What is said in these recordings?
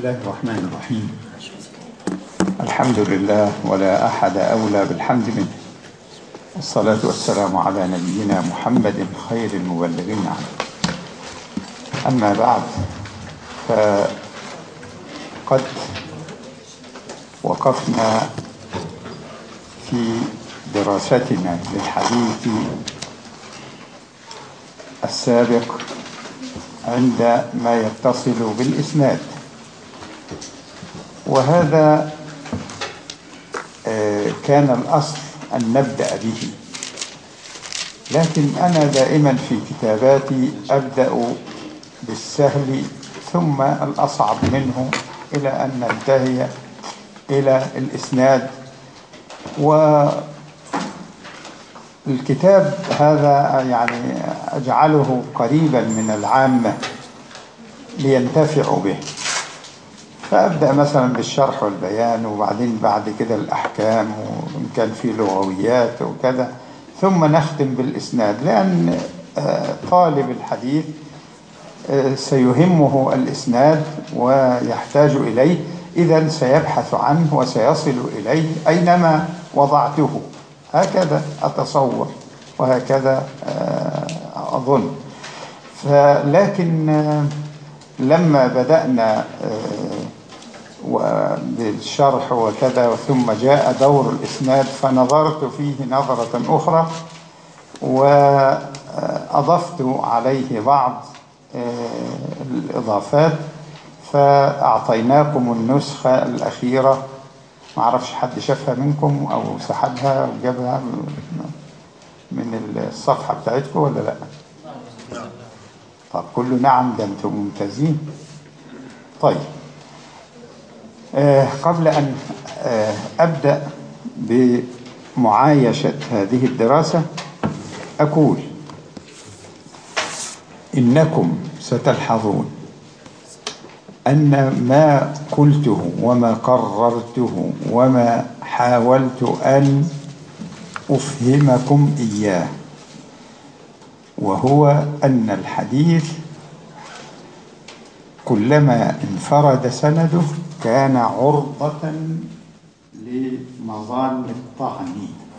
الله الرحمن الرحيم الحمد لله ولا أحد أولى بالحمد منه الصلاة والسلام على نبينا محمد خير المبلغين عنه أما بعد فقد وقفنا في دراستنا للحديث السابق عند ما يتصل بالإسناد وهذا كان الأصل أن نبدأ به لكن أنا دائما في كتاباتي أبدأ بالسهل ثم الأصعب منه إلى أن ننتهي إلى الإسناد والكتاب هذا يعني أجعله قريبا من العامة لينتفعوا به فأبدأ مثلا بالشرح والبيان وبعدين بعد كده الأحكام وإن كان في لغويات وكذا ثم نختم بالإسناد لأن طالب الحديث سيهمه الإسناد ويحتاج إليه إذا سيبحث عنه وسيصل إليه أينما وضعته هكذا أتصور وهكذا أظن لكن لما بدأنا بالشرح وكذا ثم جاء دور الإسناد فنظرت فيه نظرة أخرى وأضفت عليه بعض الإضافات فأعطيناكم النسخة الأخيرة ما أعرفش حد شافها منكم أو سحبها وجابها من الصفحة بتاعتكم ولا لا طب كله نعم ده انتم ممتازين طيب آه قبل أن آه أبدأ بمعايشة هذه الدراسة أقول إنكم ستلحظون أن ما قلته وما قررته وما حاولت أن أفهمكم إياه وهو أن الحديث كلما انفرد سنده كان عرضة لمظان الطعن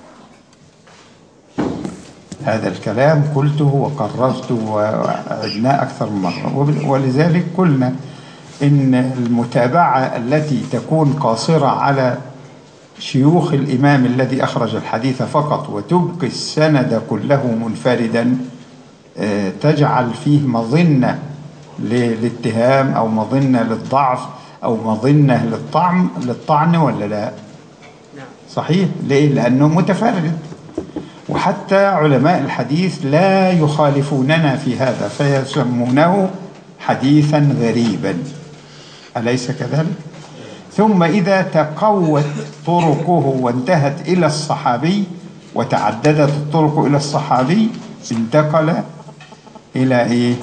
هذا الكلام قلته وقررته وعدناه أكثر من مرة ولذلك قلنا إن المتابعة التي تكون قاصرة على شيوخ الإمام الذي أخرج الحديث فقط وتبقي السند كله منفردا تجعل فيه مظنة للاتهام أو مظنة للضعف أو مظنة للطعن للطعن ولا لا صحيح ليه لأنه متفرد وحتى علماء الحديث لا يخالفوننا في هذا فيسمونه حديثا غريبا أليس كذلك؟ ثم إذا تقوت طرقه وانتهت إلى الصحابي وتعددت الطرق إلى الصحابي انتقل إلى إيه؟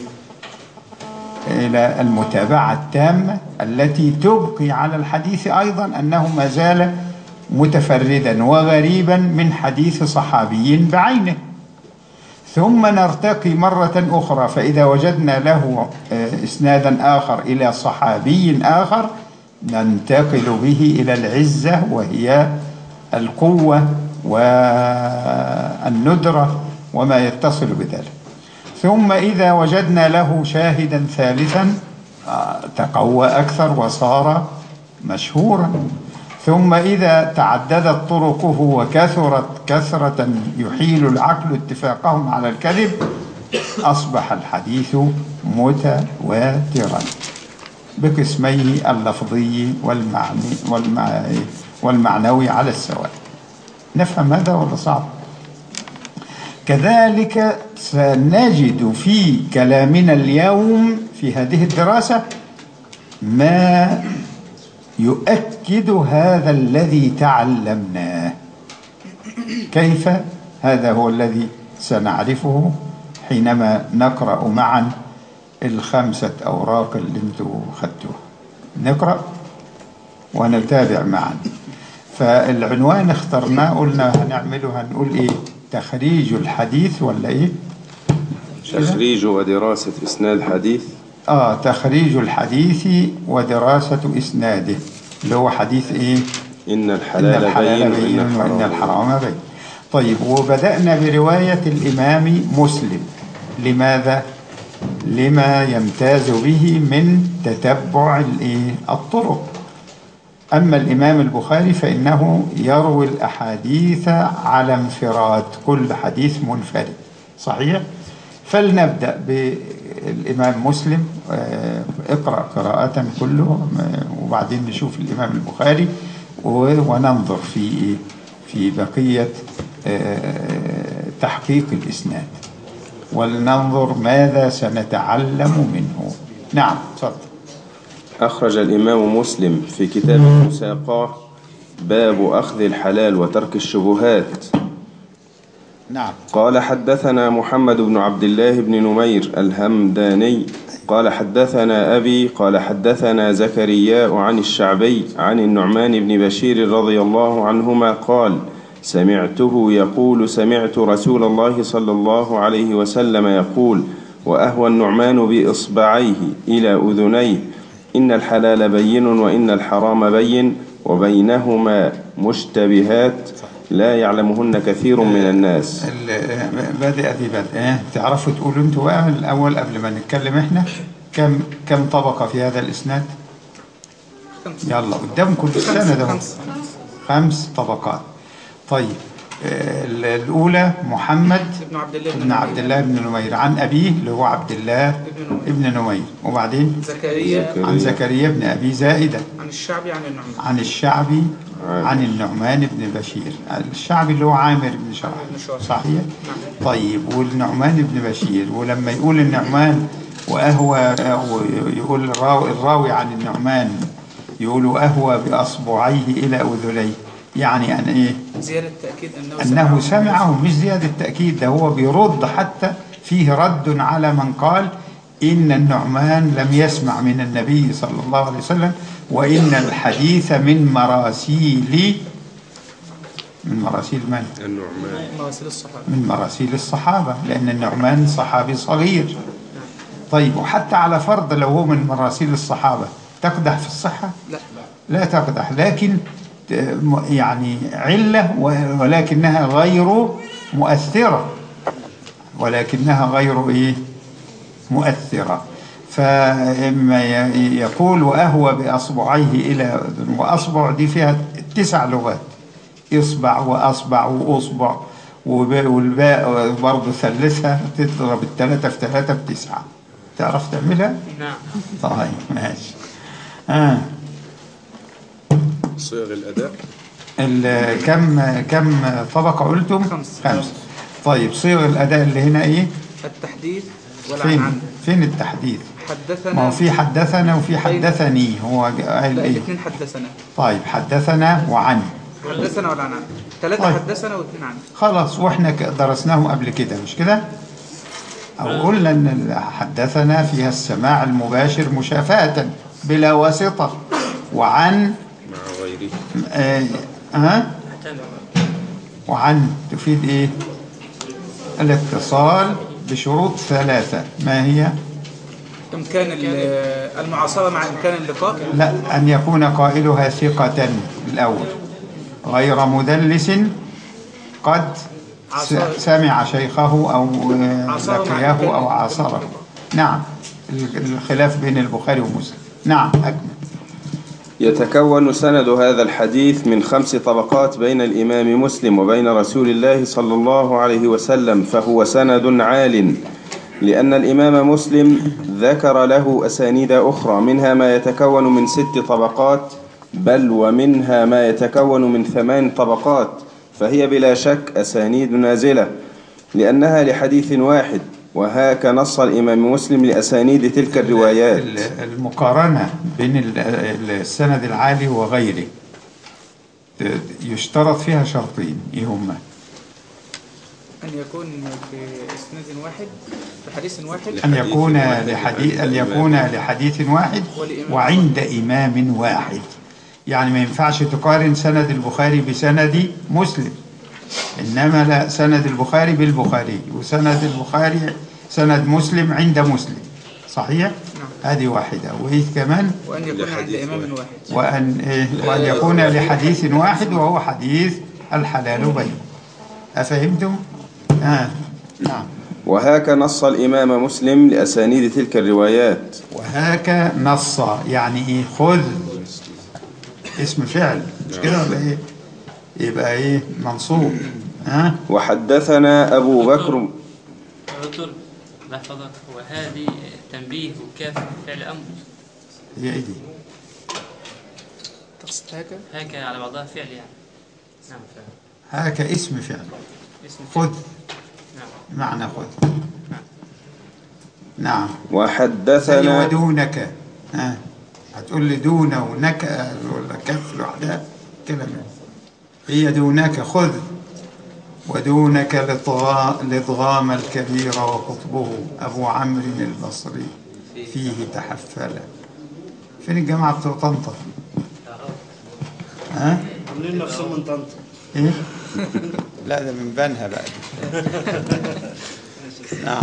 إلى المتابعة التامة التي تبقي على الحديث أيضا أنه ما زال متفردا وغريبا من حديث صحابي بعينه ثم نرتقي مرة أخرى فإذا وجدنا له إسنادا آخر إلى صحابي آخر ننتقل به إلى العزة وهي القوة والندرة وما يتصل بذلك ثم إذا وجدنا له شاهدا ثالثا تقوى أكثر وصار مشهورا ثم إذا تعددت طرقه وكثرت كثرة يحيل العقل اتفاقهم على الكذب أصبح الحديث متواترا بقسميه اللفظي والمعني والمعني والمعنوي على السواء نفهم هذا ولا صعب كذلك سنجد في كلامنا اليوم في هذه الدراسة ما يؤكد هذا الذي تعلمناه كيف هذا هو الذي سنعرفه حينما نقرأ معا الخمسة أوراق اللي انتوا خدتوها نقرأ ونتابع معا فالعنوان اخترناه قلنا هنعمله هنقول ايه تخريج الحديث ولا ايه تخريج ودراسة إسناد حديث آه تخريج الحديث ودراسة إسناده اللي هو حديث إيه إن إن الحلال, الحلال بين بين وإن الحرام بين طيب وبدأنا برواية الإمام مسلم لماذا؟ لما يمتاز به من تتبع الإيه؟ الطرق أما الإمام البخاري فإنه يروي الأحاديث على انفراد كل حديث منفرد صحيح؟ فلنبدأ بالإمام مسلم آه، اقرأ قراءة كله آه، وبعدين نشوف الإمام البخاري و- وننظر في إيه؟ في بقية آه، تحقيق الإسناد ولننظر ماذا سنتعلم منه نعم تفضل أخرج الإمام مسلم في كتاب المساقاه باب أخذ الحلال وترك الشبهات نعم قال حدثنا محمد بن عبد الله بن نمير الهمداني قال حدثنا أبي قال حدثنا زكرياء عن الشعبي عن النعمان بن بشير رضي الله عنهما قال سمعته يقول سمعت رسول الله صلى الله عليه وسلم يقول وأهوى النعمان بإصبعيه إلى أذنيه إن الحلال بين وإن الحرام بين وبينهما مشتبهات لا يعلمهن كثير من الناس ال- بادئ ذي بدء إيه؟ تعرفوا تقولوا انتوا بقى من الأول قبل ما نتكلم احنا كم كم طبقة في هذا الإسناد يلا قدامكم السنة ده خمس خمس طبقات طيب آه، ال- الأولى محمد ابن عبد الله بن عبد الله بن نمير عن أبيه اللي هو عبد الله ابن ابن نمير وبعدين زكريا عن زكريا بن أبي زائدة عن الشعبي عن النعمان عن الشعبي عن النعمان بن بشير الشعبي اللي هو عامر بن شرح بن شرح. صحيح طيب والنعمان بن بشير ولما يقول النعمان وأهوى أو يقول الراوي, الراوي عن النعمان يقول أهوى بأصبعيه إلى أذنيه يعني أن إيه زيادة تأكيد أنه أنه سمعه مش زيادة تأكيد ده هو بيرد حتى فيه رد على من قال إن النعمان لم يسمع من النبي صلى الله عليه وسلم وإن الحديث من مراسيل من مراسيل من؟ النعمان مواسيل الصحابة من مراسيل الصحابة لأن النعمان صحابي صغير طيب وحتى على فرض لو هو من مراسيل الصحابة تقدح في الصحة؟ لا لا تقدح لكن ت- م- يعني علة و- ولكنها غير مؤثرة ولكنها غير إيه مؤثرة فإما ي- يقول وأهوى بأصبعيه إلى أذن وأصبع دي فيها تسع لغات إصبع وأصبع وأصبع وب- والباء برضه ثلثها تضرب الثلاثة في ثلاثة بتسعة تعرف تعملها؟ نعم طيب ماشي آه. صيغ الأداء ال- كم كم طبقة قلتم؟ خمس. خمس طيب صيغ الأداء اللي هنا إيه؟ التحديث فين؟ والعنعن فين التحديث؟ حدثنا ما هو في حدثنا وفي حدثني هو قال لا إيه؟ الاثنين حدثنا طيب حدثنا وعن حدثنا والعنعن ثلاثة طيب. حدثنا واثنين عن خلاص واحنا ك- درسناهم قبل كده مش كده؟ أو قلنا إن ال- حدثنا فيها السماع المباشر مشافاة بلا واسطة وعن مع غيره آه آه وعن تفيد إيه؟ الاتصال بشروط ثلاثة ما هي؟ إمكان ال- المعاصرة مع إمكان اللقاء لا أن يكون قائلها ثقة الأول غير مدلس قد س- عاصر. سمع شيخه أو آه، عاصره مع لقيه الكلمة. أو عاصره نعم ال- الخلاف بين البخاري ومسلم نعم أكمل يتكون سند هذا الحديث من خمس طبقات بين الإمام مسلم وبين رسول الله صلى الله عليه وسلم فهو سند عال لأن الإمام مسلم ذكر له أسانيد أخرى منها ما يتكون من ست طبقات بل ومنها ما يتكون من ثمان طبقات فهي بلا شك أسانيد نازلة لأنها لحديث واحد وهاك نص الإمام مسلم لأسانيد تلك الروايات ال- المقارنة بين ال- ال- السند العالي وغيره ت- يشترط فيها شرطين إيه هما أن يكون في إسناد واحد في حديث واحد أن لحديث يكون واحد لحديث أن عند يكون لحديث واحد والإمام وعند إمام واحد يعني ما ينفعش تقارن سند البخاري بسند مسلم إنما لا سند البخاري بالبخاري وسند البخاري سند مسلم عند مسلم صحيح؟ نعم هذه واحدة وإيه كمان وأن يكون عند لحديث إمام واحد. واحد وأن, إيه وأن يكون لحديث واحد وهو حديث الحلال بين أفهمتم؟ آه. نعم وهاك نص الإمام مسلم لأسانيد تلك الروايات وهاك نص يعني ايه خذ اسم فعل مش كده ولا ايه يبقى ايه منصوب ها وحدثنا أبو بكر دكتور لا حضرتك وهذه تنبيه وكاف فعل أمر هي ايه دي تقصد هكا هكا على بعضها فعل يعني نعم فعل هاك اسم فعل اسم فعل. خذ نعم معنى خذ نعم زي وحدثنا ودونك ها هتقول لي دون ونك ولا كف لوحدها كلام هي دونك خذ ودونك لطغا- لضغام الكبير وقطبه أبو عمرو البصري فيه تحفل فين الجماعة بتوع طنطا؟ ها؟ عاملين نفسهم من طنطا ايه؟ لا ده من بنها بقى نعم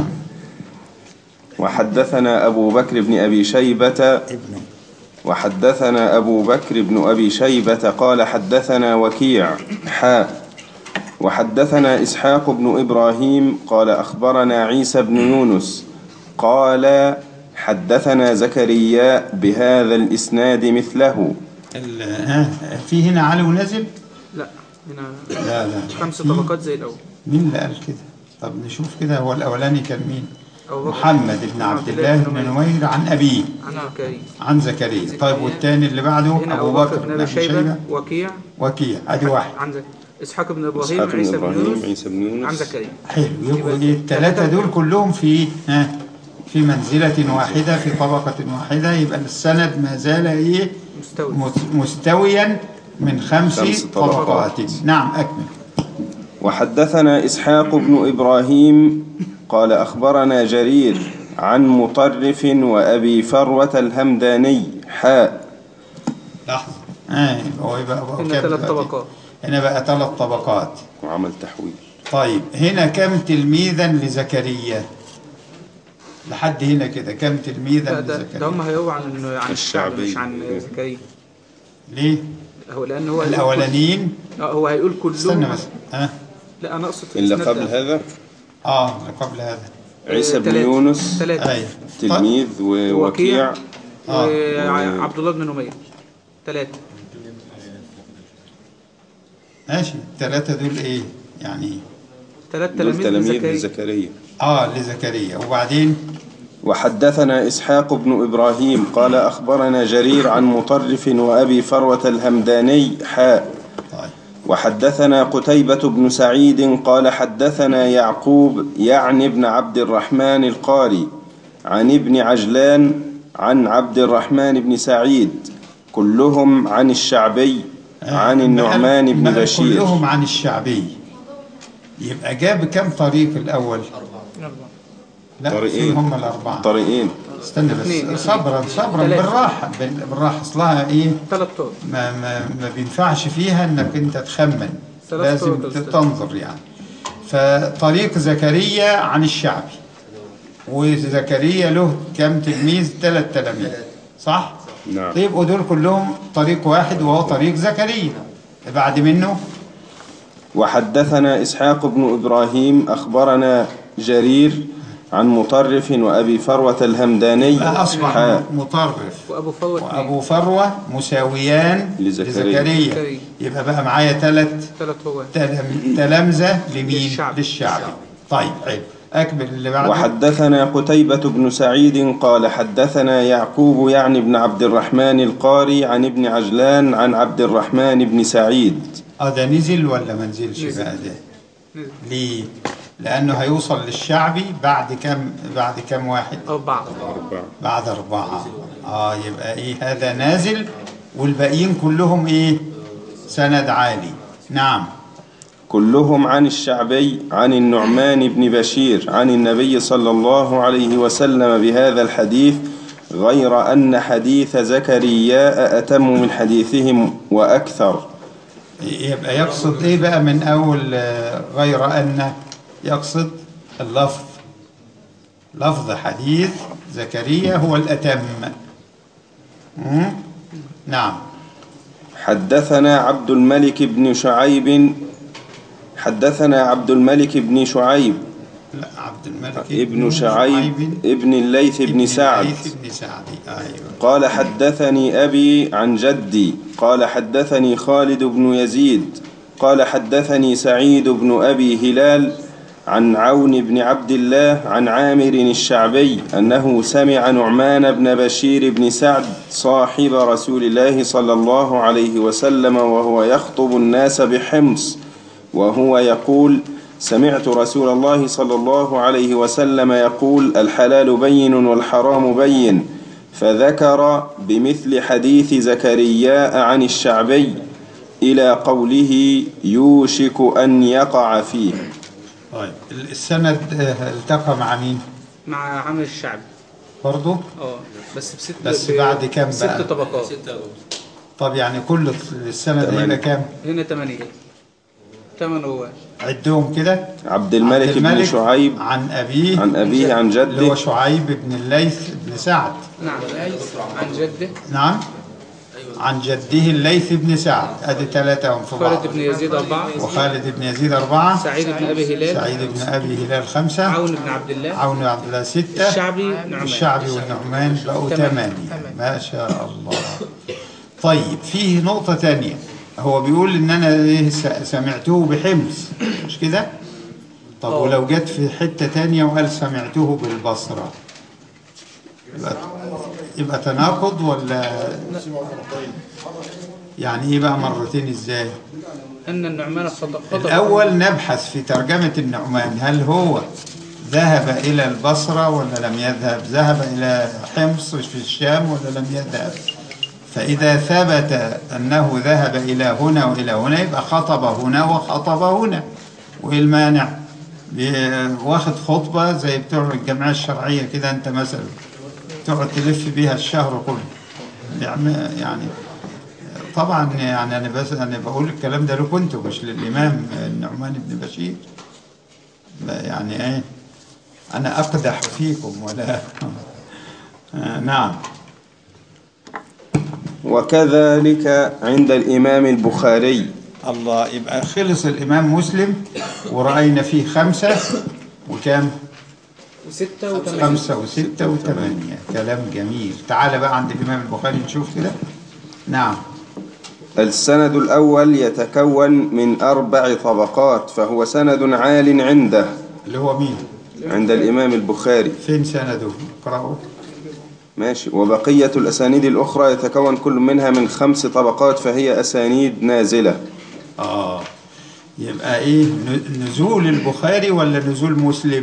وحدثنا أبو بكر بن أبي شيبة ابنه وحدثنا أبو بكر بن أبي شيبة قال حدثنا وكيع حاء وحدثنا إسحاق بن إبراهيم قال أخبرنا عيسى بن يونس قال حدثنا زكريا بهذا الإسناد مثله ال- ها في هنا علي ونزل؟ لا هنا لا لا خمس في- طبقات زي الأول مين اللي قال كده؟ طب نشوف كده هو الأولاني كان مين؟ أبو بكر. محمد بن عبد الله بن نمير عن أبيه عن كريم عن زكريا طيب والتاني اللي بعده هنا أبو بكر بن أبي شيبة وكيع وكيع أدي واحد عن زك... إسحاق بن إبراهيم إسحاق بن عيسى بن إبراهيم يونس عيسى بن عن يونس زكريا حلو يبقوا يبقى إيه الثلاثة دول كلهم في ها في منزلة واحدة في طبقة واحدة يبقى السند ما زال إيه مستوي مس- مستويا من خمس, خمس طبقات. طبقات نعم أكمل وحدثنا إسحاق بن إبراهيم قال أخبرنا جرير عن مطرف وأبي فروة الهمداني حاء لحظة آه هو يبقى بقى هنا كام ثلاث دلوقتي؟ طبقات هنا بقى ثلاث طبقات وعمل تحويل طيب هنا كم تلميذا لزكريا لحد هنا كده كم تلميذا لا ده, ده لزكريا هم هيقوا عن عن الشعب الشعبي. مش عن زكريا ليه هو لأن هو الاولانيين آه، هو هيقول استنى كلهم بس ها لا أنا أقصد في إلا الإسناد قبل ده. هذا اه قبل هذا عيسى بن تلاتة. يونس ثلاثة ايوه تلميذ ووكيع آه. وعبد الله بن نمير ثلاثة ماشي الثلاثه دول ايه يعني ثلاث دول تلاميذ تلاميذ لزكريا لزكريا اه لزكريا وبعدين وحدثنا إسحاق بن إبراهيم قال أخبرنا جرير عن مطرف وأبي فروة الهمداني حاء طيب وحدثنا قتيبة بن سعيد قال حدثنا يعقوب يعني ابن عبد الرحمن القاري عن ابن عجلان عن عبد الرحمن بن سعيد كلهم عن الشعبي عن آه، النعمان ما بن قال بشير كلهم عن الشعبي يبقى جاب كم طريق الاول لا طريقين. في هم الاربعه طريقين استنى اثنين. بس صبرا صبرا ثلاثة. بالراحه بال- بالراحه اصلها ايه ثلاث طرق ما ما ما بينفعش فيها انك انت تخمن ثلاث لازم طرق يا أستاذ. تنظر يعني فطريق زكريا عن الشعبي وزكريا له كم تلميذ ثلاث تلاميذ صح؟ نعم. طيب ودول كلهم طريق واحد وهو طريق زكريا بعد منه وحدثنا إسحاق بن إبراهيم أخبرنا جرير عن مطرف وأبي فروة الهمداني لا أصبح حاء. مطرف وأبو فوت وأبو فروة مساويان لزكريا. لزكريا زكريا. يبقى بقى معايا ثلاث ثلاث هو تلم- تلامذة لمين؟ للشعب. للشعب طيب حلو أكمل اللي بعده وحدثنا قتيبة بن سعيد قال حدثنا يعقوب يعني بن عبد الرحمن القاري عن ابن عجلان عن عبد الرحمن بن سعيد اه ده نزل ولا ما نزلش نزل. بقى ده؟ نزل. ليه؟ لأنه هيوصل للشعبي بعد كم بعد كم واحد؟ أربعة بعد أربعة اه يبقى إيه هذا نازل والباقيين كلهم إيه؟ سند عالي نعم كلهم عن الشعبي عن النعمان بن بشير عن النبي صلى الله عليه وسلم بهذا الحديث غير أن حديث زكرياء أتم من حديثهم وأكثر يبقى يقصد ايه بقى من اول آه، غير ان يقصد اللفظ لفظ حديث زكريا هو الأتم مم؟ نعم حدثنا عبد الملك بن شعيب حدثنا عبد الملك بن شعيب لا عبد الملك ابن شعيب ابن الليث بن سعد الليث بن سعد أيوه قال حدثني أبي عن جدي قال حدثني خالد بن يزيد قال حدثني سعيد بن أبي هلال عن عون بن عبد الله عن عامر الشعبي أنه سمع نعمان بن بشير بن سعد صاحب رسول الله صلى الله عليه وسلم وهو يخطب الناس بحمص وهو يقول سمعت رسول الله صلى الله عليه وسلم يقول الحلال بين والحرام بين فذكر بمثل حديث زكرياء عن الشعبي إلى قوله يوشك أن يقع فيه طيب السند آه، التقى مع مين مع عامر الشعبي برضه اه بس بست بس ب- بعد كام ست بقى؟ طبقات طب يعني كل السند تمام. هيبقى كام هنا ثمانية ثمان هو عدهم كده عبد الملك, عبد بن شعيب عن أبيه عن أبيه عن اللي هو جده شعيب بن الليث بن سعد نعم عن جده نعم عن جده الليث بن سعد ادي ثلاثة هم في بعض خالد بن يزيد أربعة وخالد بن يزيد أربعة سعيد بن أبي هلال سعيد بن أبي هلال خمسة عون بن عبد الله عون بن عبد الله ستة الشعبي نعمان الشعبي والنعمان بقوا تمام. ثمانية ما شاء الله طيب فيه نقطة تانية هو بيقول إن أنا إيه س- سمعته بحمص مش كده؟ طب أوه. ولو جت في حتة تانية وقال سمعته بالبصرة يبقى يبقى تناقض ولا يعني ايه بقى مرتين ازاي؟ أن النعمان خطب خطب الأول نبحث في ترجمة النعمان هل هو ذهب إلى البصرة ولا لم يذهب ذهب إلى حمص في الشام ولا لم يذهب فإذا ثبت أنه ذهب إلى هنا وإلى هنا يبقى خطب هنا وخطب هنا وإيه المانع بي- واخد خطبة زي بتوع الجمعية الشرعية كده أنت مثلا تقعد تلف بيها الشهر كله يعني يعني طبعا يعني انا بس انا بقول الكلام ده لكم انتم مش للامام النعمان بن بشير لا يعني ايه انا اقدح فيكم ولا آه نعم وكذلك عند الإمام البخاري الله يبقى خلص الامام مسلم ورأينا فيه خمسة وكام وستة وثمانية خمسة وستة وثمانية كلام جميل تعال بقى عند الامام البخاري نشوف كده نعم السند الأول يتكون من أربع طبقات فهو سند عال عنده اللي هو مين عند الإمام البخاري فين سنده اقرأوا ماشي وبقية الأسانيد الأخرى يتكون كل منها من خمس طبقات فهي أسانيد نازلة آه يبقى إيه ن- نزول البخاري ولا نزول مسلم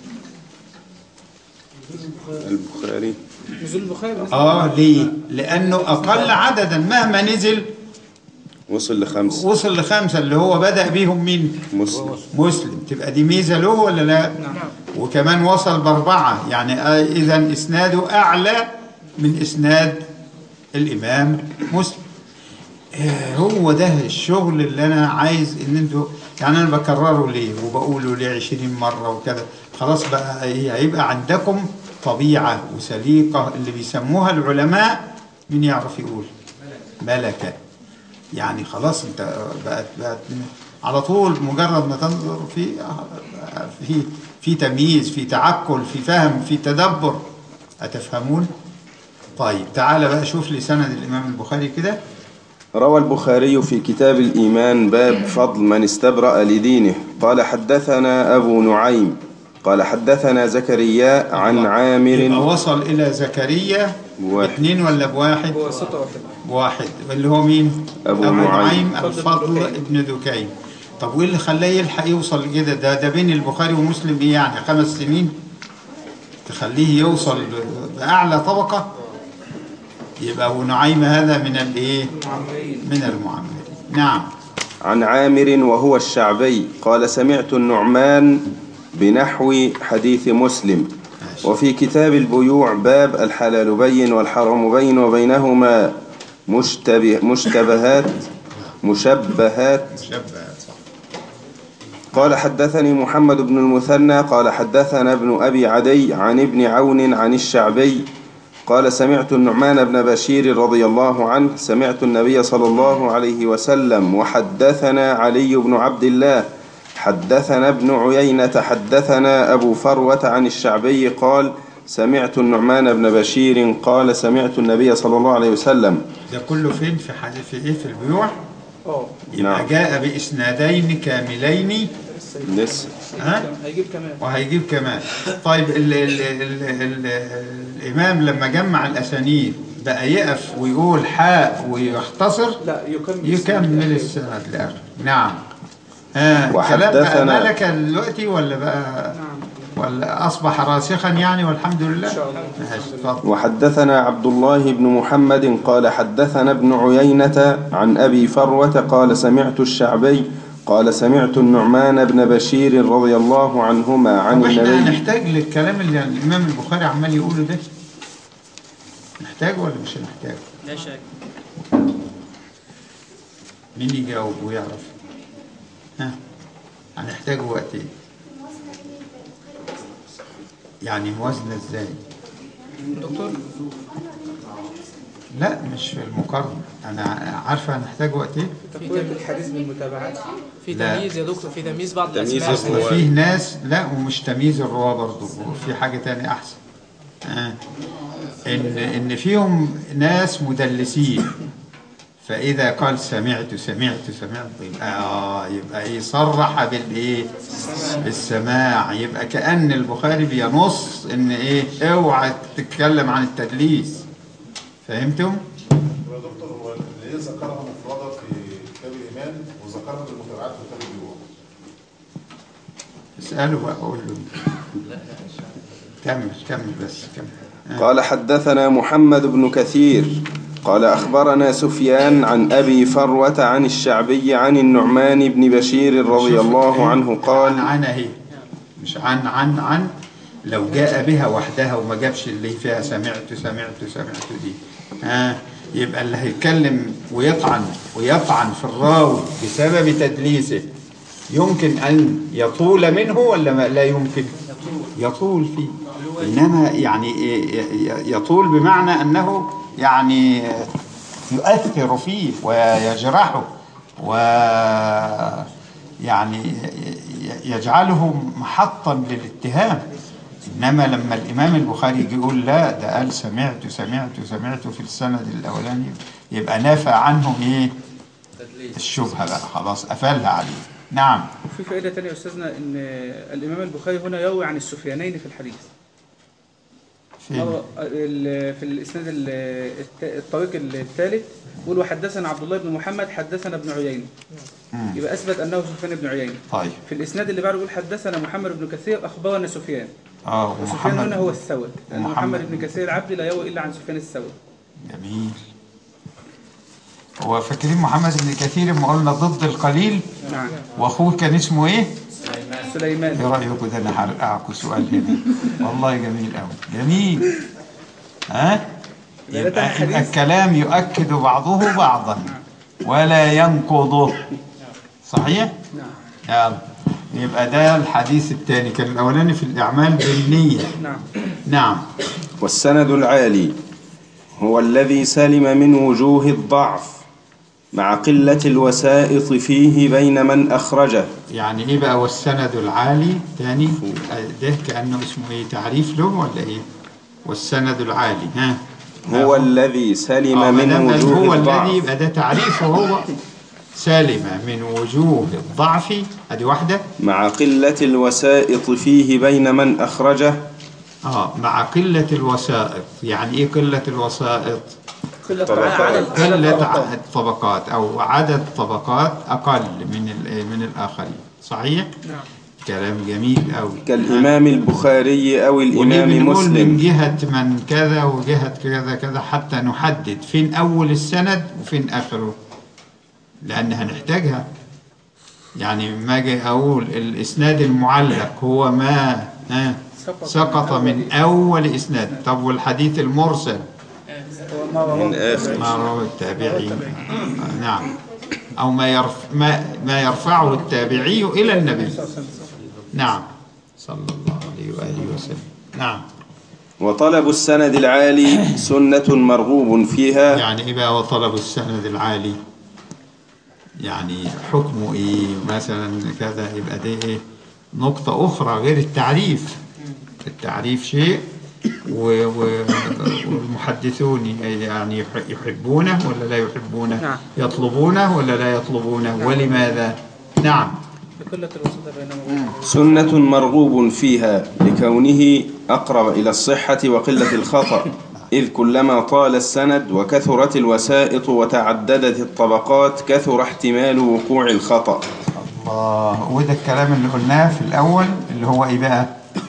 البخاري نزول البخاري آه ليه لأنه أقل عددا مهما نزل وصل لخمس وصل لخمسة اللي هو بدأ بيهم مين مسلم مسلم تبقى دي ميزة له ولا لا نعم وكمان وصل بأربعة يعني آه إذا إسناده أعلى من إسناد الإمام مسلم آه، هو ده الشغل اللي أنا عايز إن أنتوا يعني أنا بكرره ليه وبقوله ليه 20 مرة وكذا خلاص بقى إيه، هيبقى عندكم طبيعة وسليقة اللي بيسموها العلماء مين يعرف يقول ملكة يعني خلاص انت بقت بقت على طول مجرد ما تنظر في في في تمييز في تعقل في فهم في تدبر أتفهمون؟ طيب تعال بقى شوف لي سند الإمام البخاري كده روى البخاري في كتاب الإيمان باب فضل من استبرأ لدينه قال حدثنا أبو نعيم قال حدثنا زكريا عن يبقى عامر وصل إلى زكريا بواحد. باثنين ولا بواحد؟ هو ستة واحد بواحد اللي هو مين؟ أبو نعيم. الفضل ابن دكين طب وايه اللي خلاه يلحق يوصل كده ده ده بين البخاري ومسلم ايه يعني خمس سنين تخليه يوصل بأعلى طبقة يبقى أبو نعيم هذا من الايه؟ من المعمرين نعم عن عامر وهو الشعبي قال سمعت النعمان بنحو حديث مسلم وفي كتاب البيوع باب الحلال بين والحرام بين وبينهما مشتبه مشتبهات مشبهات شبه صح قال حدثني محمد بن المثنى قال حدثنا ابن أبي عدي عن ابن عون عن الشعبي قال سمعت النعمان بن بشير رضي الله عنه سمعت النبي صلى الله عليه وسلم وحدثنا علي بن عبد الله حدثنا ابن عيينة حدثنا أبو فروة عن الشعبي قال سمعت النعمان بن بشير قال سمعت النبي صلى الله عليه وسلم ده كله فين في حديث في ايه في البيوع اه يبقى نعم. جاء باسنادين كاملين لسه ها هيجيب كمان وهيجيب كمان طيب ال ال ال ال الامام لما جمع الاسانيد بقى يقف ويقول حاء ويختصر لا يكمل يكمل السند الاخر نعم آه كلام وحدثنا- بقى ملك دلوقتي ولا بقى نعم ولا اصبح راسخا يعني والحمد لله إن شاء الله. ماشي، اتفضل وحدثنا عبد الله بن محمد قال حدثنا ابن عيينة عن أبي فروة قال سمعت الشعبي قال سمعت النعمان بن بشير رضي الله عنهما عن طب احنا النبي هنحتاج للكلام اللي الامام البخاري عمال يقوله ده نحتاجه ولا مش هنحتاجه لا شك مين يجاوب ويعرف ها هنحتاجه وقت ايه يعني موازنه ازاي دكتور لا مش في المقارنه انا عارفه هنحتاجه وقت ايه تقوية الحديث بالمتابعات في لا. تمييز يا دكتور في تمييز بعض تمييز الاسماء اسمه اصل فيه ناس لا ومش تمييز الرواه برضه في حاجه تانية احسن آه. ان ان فيهم ناس مدلسين فاذا قال سمعت سمعت سمعت يبقى اه يبقى ايه صرح بالايه بالسماع يبقى كان البخاري بينص ان ايه اوعى تتكلم عن التدليس فهمتم يا دكتور هو ليه ذكرها مفردة في كتاب الإيمان وذكرها بالمتابعات في كتاب البيوع؟ اساله بقى قول له كمل كمل بس كمل آه. قال حدثنا محمد بن كثير قال أخبرنا سفيان عن أبي فروة عن الشعبي عن النعمان بن بشير رضي شوف الله إيه؟ عنه عن قال عن اهي مش عن عن عن لو جاء بها وحدها وما جابش اللي فيها سمعت سمعت سمعت دي ها يبقى اللي هيتكلم ويطعن ويطعن في الراوي بسبب تدليسه يمكن ان يطول منه ولا ما لا يمكن يطول فيه انما يعني ي- ي- يطول بمعنى انه يعني يؤثر فيه ويجرحه و يعني ي- يجعله محطا للاتهام انما لما الامام البخاري يجي يقول لا ده قال سمعت سمعت سمعت في السند الاولاني يبقى نافى عنه ايه الشبهه بقى خلاص قفلها عليه نعم وفي فائدة تانية يا أستاذنا إن الإمام البخاري هنا يروي عن السفيانين في الحديث فين مرة ال- في الإسناد ال- الت- الطريق الثالث يقول وحدثنا عبد الله بن محمد حدثنا ابن عيينة مم. يبقى أثبت أنه سفيان بن عيينة طيب في الإسناد اللي بعده يقول حدثنا محمد بن كثير أخبرنا سفيان اه وسفيان هنا هو ومحمد الثور لأن ومحمد. محمد بن كثير العبد لا يروي إلا عن سفيان الثور جميل هو فاكرين محمد بن كثير لما قلنا ضد القليل نعم واخوه كان اسمه ايه؟ ايه سليمان رايكم ده انا هرقعكم سؤال هنا والله جميل قوي جميل ها ده تاني يبقى, حديث. يبقى الكلام يؤكد بعضه بعضا ولا ينقضه صحيح نعم يلا يبقى ده الحديث الثاني كان الاولاني في الاعمال بالنيه نعم نعم والسند العالي هو الذي سلم من وجوه الضعف مع قلة الوسائط فيه بين من أخرجه يعني ايه بقى والسند العالي تاني ده كانه اسمه ايه تعريف له ولا ايه والسند العالي ها هو الذي سلم آه، ما من دام قال وجوه هو الذي الضعف يبقى ده تعريفه هو سالم من وجوه الضعف ادي واحده مع قلة الوسائط فيه بين من أخرجه اه مع قله الوسائط يعني ايه قله الوسائط قلة طبقات. عدد قله عدد عدد طبقات او عدد طبقات اقل من ال- من الاخرين صحيح نعم كلام جميل قوي كالإمام البخاري أو وليه الإمام بنقول من مسلم جهة من كذا وجهة كذا كذا حتى نحدد فين أول السند وفين آخره لأن هنحتاجها يعني ما أجي أقول الإسناد المعلق هو ما ها سقط سقط من أول إسناد طب والحديث المرسل هو ما رواه من آخر ما رواه التابعين آه، نعم أو ما يرف ما ما يرفعه التابعي إلى النبي نعم صلى الله عليه وآله وسلم نعم وطلب السند العالي سنة مرغوب فيها يعني إيه بقى وطلب السند العالي يعني حكمه إيه مثلا كذا يبقى ده إيه نقطة أخرى غير التعريف التعريف شيء و- و- والمحدثون يعني يح- يحبونه ولا لا يحبونه نعم. يطلبونه ولا لا يطلبونه ولماذا نعم بقلة الوسط بينهما سنة مرغوب فيها لكونه أقرب إلى الصحة وقلة الخطأ إذ كلما طال السند وكثرت الوسائط وتعددت الطبقات كثر احتمال وقوع الخطأ الله وده الكلام اللي قلناه في الأول اللي هو إيه بقى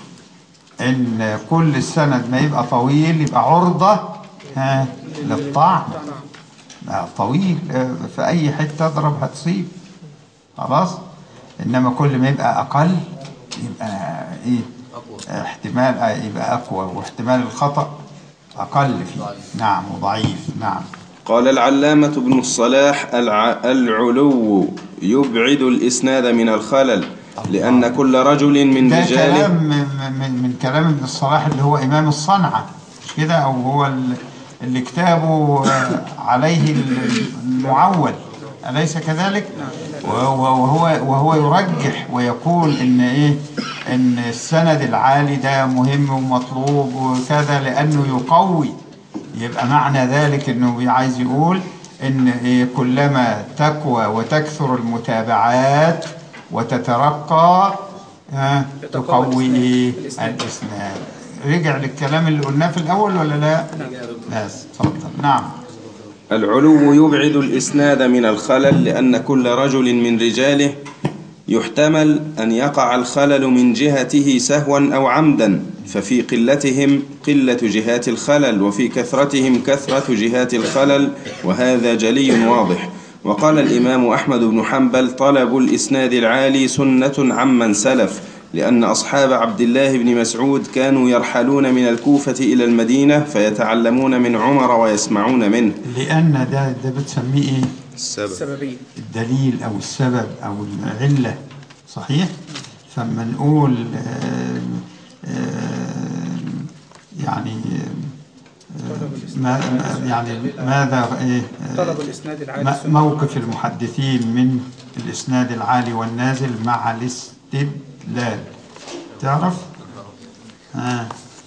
إن كل السند ما يبقى طويل يبقى عرضة ها للطعن بقى طويل آه، في أي حتة تضرب هتصيب خلاص إنما كل ما يبقى أقل يبقى إيه احتمال آه، يبقى أقوى واحتمال الخطأ أقل فيه نعم وضعيف نعم قال العلامة ابن الصلاح الع... العلو يبعد الإسناد من الخلل لأن كل رجل من ده رجاله كلام من, من, من كلام ابن الصلاح اللي هو إمام الصنعة مش كده أو هو ال- اللي كتابه آه، عليه ال- المعول أليس كذلك؟ وهو, وهو, وهو يرجح ويقول إن إيه إن السند العالي ده مهم ومطلوب وكذا لأنه يقوي يبقى معنى ذلك إنه عايز يقول إن إيه كلما تقوى وتكثر المتابعات وتترقى ها تقوي إيه الإسناد رجع للكلام اللي قلناه في الأول ولا لا؟ بس اتفضل نعم العلو يبعد الإسناد من الخلل لأن كل رجل من رجاله يحتمل أن يقع الخلل من جهته سهوا أو عمدا ففي قلتهم قلة جهات الخلل وفي كثرتهم كثرة جهات الخلل وهذا جلي واضح وقال الإمام أحمد بن حنبل طلب الإسناد العالي سنة عمن سلف لأن أصحاب عبد الله بن مسعود كانوا يرحلون من الكوفة إلى المدينة فيتعلمون من عمر ويسمعون منه لأن ده ده بتسميه إيه؟ السبب السببية الدليل أو السبب أو العلة صحيح؟ فما نقول آه، آه، يعني آه، ما ما- يعني ماذا إيه آه، طلب الإسناد العالي م- سنة. موقف المحدثين من الإسناد العالي والنازل مع الاستدلال تعرف؟ آه.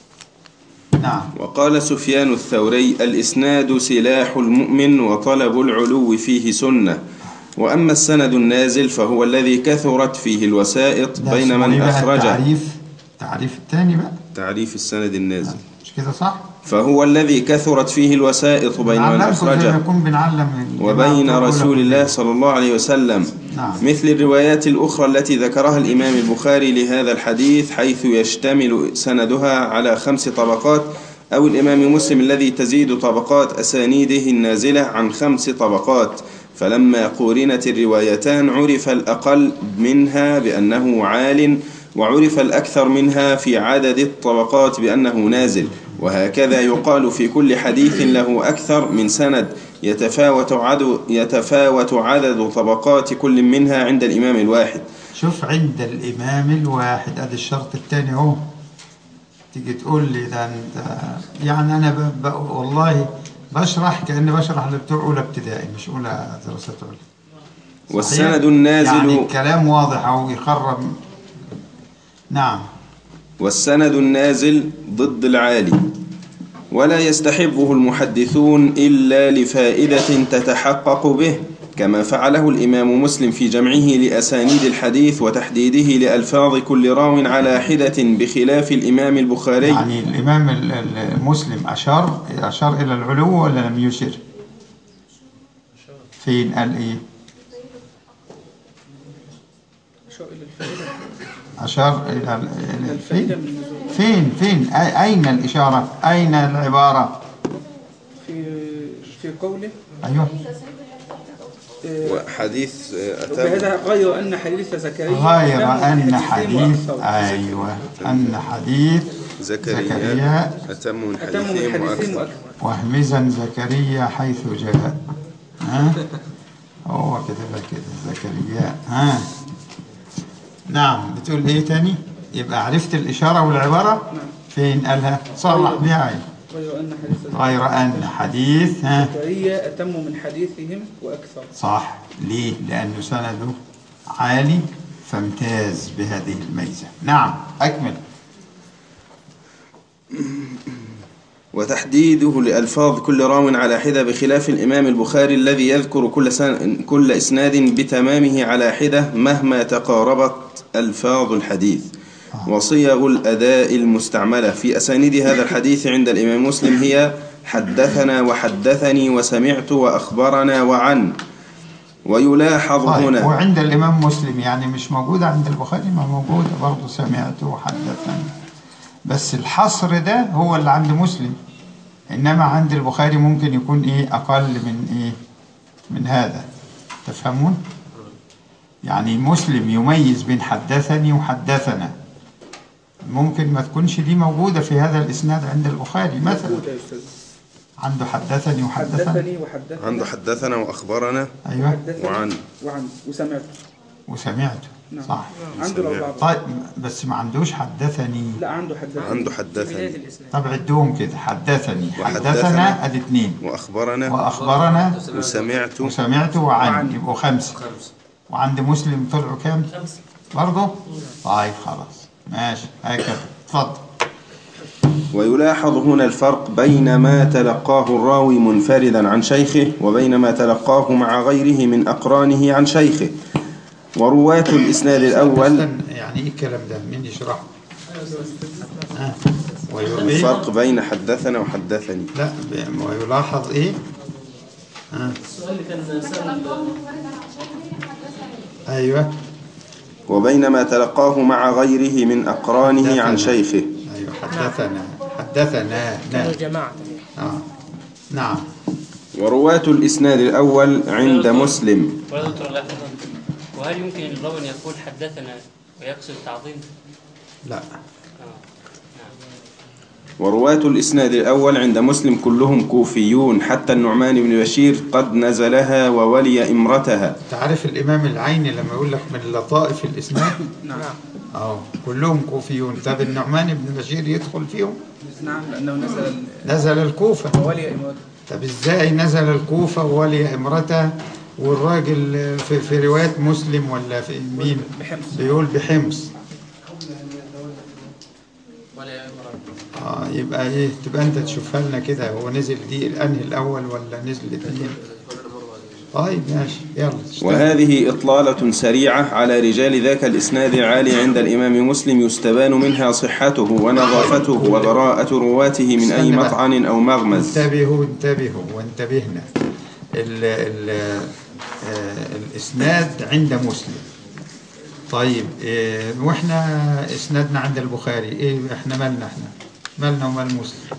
نعم وقال سفيان الثوري الإسناد سلاح المؤمن وطلب العلو فيه سنة وأما السند النازل فهو الذي كثرت فيه الوسائط ده بين اسمه من إيه بقى أخرجه التعريف التعريف الثاني بقى تعريف السند النازل مش كده صح؟ فهو الذي كثرت فيه الوسائط بين من بنعلمكم زي ما أخرجه يكون بنعلم الجماعة وبين بتوع رسول أولى الله كلية. صلى الله عليه وسلم نعم. مثل الروايات الأخرى التي ذكرها الإمام البخاري لهذا الحديث حيث يشتمل سندها على خمس طبقات أو الإمام مسلم الذي تزيد طبقات أسانيده النازلة عن خمس طبقات فلما قورنت الروايتان عرف الأقل منها بأنه عال وعرف الأكثر منها في عدد الطبقات بأنه نازل وهكذا يقال في كل حديث له أكثر من سند يتفاوت عدد, يتفاوت عدد طبقات كل منها عند الإمام الواحد شوف عند الإمام الواحد ادي الشرط الثاني اهو تيجي تقول لي ده انت يعني انا ب... ب... والله بشرح كاني بشرح لبتوع اولى ابتدائي مش اولى دراسات عليا صحيح؟ والسند النازل يعني الكلام واضح او يخرب نعم والسند النازل ضد العالي ولا يستحبه المحدثون إلا لفائدة تتحقق به كما فعله الإمام مسلم في جمعه لأسانيد الحديث وتحديده لألفاظ كل راو على حدة بخلاف الإمام البخاري يعني الامام ال- ال- المسلم اشار اشار الى العلو ولا لم يشر فين قال ايه شو إلى الفائدة أشار إلى ال- إلى الفائدة فين من النزول فين فين أي- أين الإشارة أين العبارة في في قوله أيوه آه، وحديث أتم وبهذا غير أن حديث زكريا غير أتم أن من حديث وأكثر. أيوه أن حديث زكريا زكريا أتم من أتم من حديثهم حديثين وأكثر وأكثر وهمزا زكريا حيث جاء ها هو كتبها كده زكريا ها نعم بتقول ايه تاني يبقى عرفت الإشارة والعبارة نعم. فين قالها صلح بها عين. غير أن حديث غير أن حديث ها زكريا أتم من حديثهم وأكثر صح ليه لأنه سنده عالي فامتاز بهذه الميزة نعم أكمل وتحديده لألفاظ كل راو على حدة بخلاف الإمام البخاري الذي يذكر كل, سن كل إسناد بتمامه على حدة مهما تقاربت ألفاظ الحديث وصيغ الأداء المستعملة في أسانيد هذا الحديث عند الإمام مسلم هي حدثنا وحدثني وسمعت وأخبرنا وعن ويلاحظ طيب هنا وعند الإمام مسلم يعني مش موجودة عند البخاري ما موجودة برضه سمعت وحدثني بس الحصر ده هو اللي عند مسلم إنما عند البخاري ممكن يكون إيه أقل من إيه من هذا تفهمون يعني مسلم يميز بين حدثني وحدثنا ممكن ما تكونش دي موجودة في هذا الإسناد عند البخاري مثلا موجودة يا أستاذ عنده حدثني وحدثني حدثني وحدثني عنده حدثنا وأخبرنا أيوه حدثني وعن. وعن وسمعت وسمعته نعم صح عنده الأربعة طيب بس ما عندوش حدثني لا عنده حدثني عنده بداية حدثني الإسلام طب عدهم كده حدثني وحدثنا. حدثنا ادي اتنين وأخبرنا واخبرنا وسمعت وسمعت وعن وعن. يبقوا خمسه خمسة وعند مسلم طلعوا كام؟ خمسة برضه؟ طيب خلاص ماشي هكذا اتفضل ويلاحظ هنا الفرق بين ما تلقاه الراوي منفردا عن شيخه وبين ما تلقاه مع غيره من أقرانه عن شيخه ورواة الإسناد الأول استنى، يعني ايه الكلام ده؟ مين يشرحه؟ آه. ويقول ايه؟ الفرق بين حدثنا وحدثني لا ب- ويلاحظ ايه؟ آه. السؤال اللي كان سأل ايوه وبين ما تلقاه مع غيره من أقرانه عن شيخه ايوه حدثنا حدثنا كانوا نعم جماعة آه. نعم ورواة الإسناد الأول عند مسلم ولا دكتور لا تفضل. وهل يمكن الراوي أن يقول حدثنا ويقصد التعظيم؟ لا آه. نعم ورواة الإسناد الأول عند مسلم كلهم كوفيون حتى النعمان بن بشير قد نزلها وولي إمرتها تعرف الإمام العيني لما يقول لك من لطائف الإسناد نعم اه كلهم كوفيون طب النعمان بن بشير يدخل فيهم نعم لأنه نزل نزل الكوفة وولي إمارة طب ازاي نزل الكوفة وولي امرته والراجل في, في رواية مسلم ولا في مين بحمص بيقول بحمص ولا مرة اه يبقى ايه تبقى انت تشوفها لنا كده هو نزل دي الانهي الاول ولا نزل الاثنين طيب ماشي يلا اشتغل. وهذه إطلالة سريعة على رجال ذاك الإسناد العالي عند الإمام مسلم يستبان منها صحته ونظافته وبراءة رواته من أي استنى بقى. مطعن أو مغمز انتبهوا انتبهوا وانتبهنا ال ال آه، الاسناد عند مسلم طيب إيه واحنا اسنادنا عند البخاري ايه احنا مالنا احنا مالنا ومال مسلم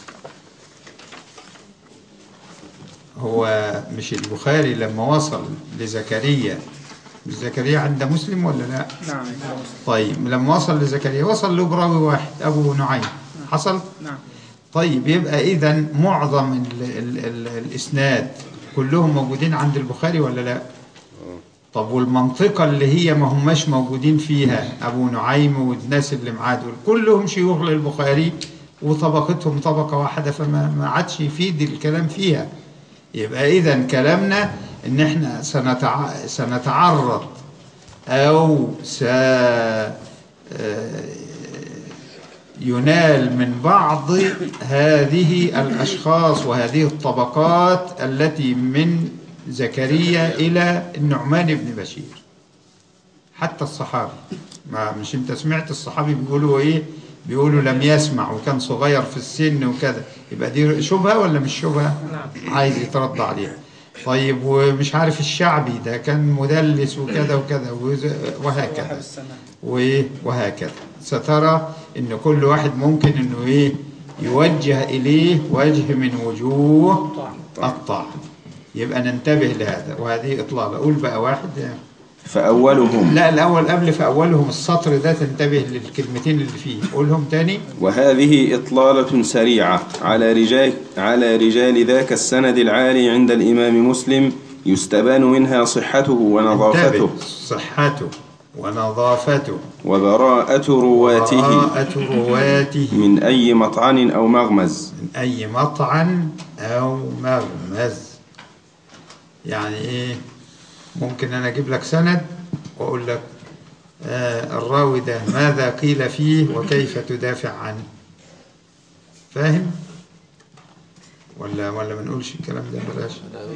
هو مش البخاري لما وصل لزكريا مش زكريا عند مسلم ولا لا نعم طيب لما وصل لزكريا وصل له براوي واحد ابو نعيم حصل نعم طيب يبقى اذا معظم ال ال ال الاسناد كلهم موجودين عند البخاري ولا لا طب والمنطقة اللي هي ما هماش موجودين فيها أبو نعيم والناس اللي معاه دول كلهم شيوخ للبخاري وطبقتهم طبقة واحدة فما ما عادش يفيد الكلام فيها يبقى إذا كلامنا إن إحنا سنتع... سنتعرض أو س ينال من بعض هذه الأشخاص وهذه الطبقات التي من زكريا إلى النعمان بن بشير حتى الصحابي ما مش انت سمعت الصحابي بيقولوا ايه بيقولوا لم يسمع وكان صغير في السن وكذا يبقى دي شبهة ولا مش شبهة عايز يترد عليها طيب ومش عارف الشعبي ده كان مدلس وكذا وكذا وز- وهكذا وايه وهكذا سترى ان كل واحد ممكن انه ايه يوجه اليه وجه من وجوه الطاعه يبقى ننتبه لهذا وهذه اطلاله قول بقى واحد فأولهم لا الاول قبل في اولهم السطر ده تنتبه للكلمتين اللي فيه قولهم تاني وهذه إطلالة سريعة على رجال على رجال ذاك السند العالي عند الإمام مسلم يستبان منها صحته ونظافته انتبه صحته ونظافته وبراءة رواته براءة رواته من أي مطعن أو مغمز من أي مطعن أو مغمز يعني إيه ممكن أنا أجيب لك سند وأقول لك آه الراوي ده ماذا قيل فيه وكيف تدافع عنه فاهم ولا ولا ما نقولش الكلام ده بلاش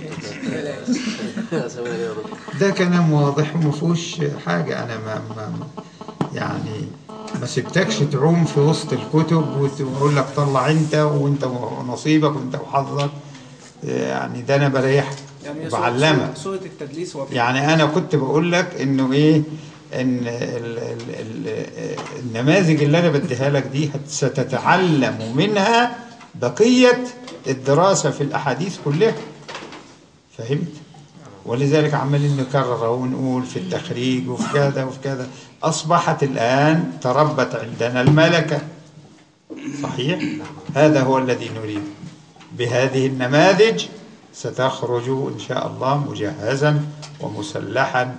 ده كلام واضح وما فيهوش حاجة أنا ما, ما ما- يعني ما سبتكش تعوم في وسط الكتب وت- وأقول لك طلع أنت وأنت ونصيبك وأنت وحظك يعني ده أنا بريحك يعني هي وبعلمك صورة- صورة التدليس واضحة يعني انا كنت بقول لك انه ايه ان ال ال ال النماذج اللي انا بديها لك دي هت- ستتعلم منها بقيه الدراسه في الاحاديث كلها فهمت ولذلك عمالين نكرر ونقول في التخريج وفي كذا وفي كذا اصبحت الان تربت عندنا الملكه صحيح هذا هو الذي نريد بهذه النماذج ستخرج إن شاء الله مجهزا ومسلحا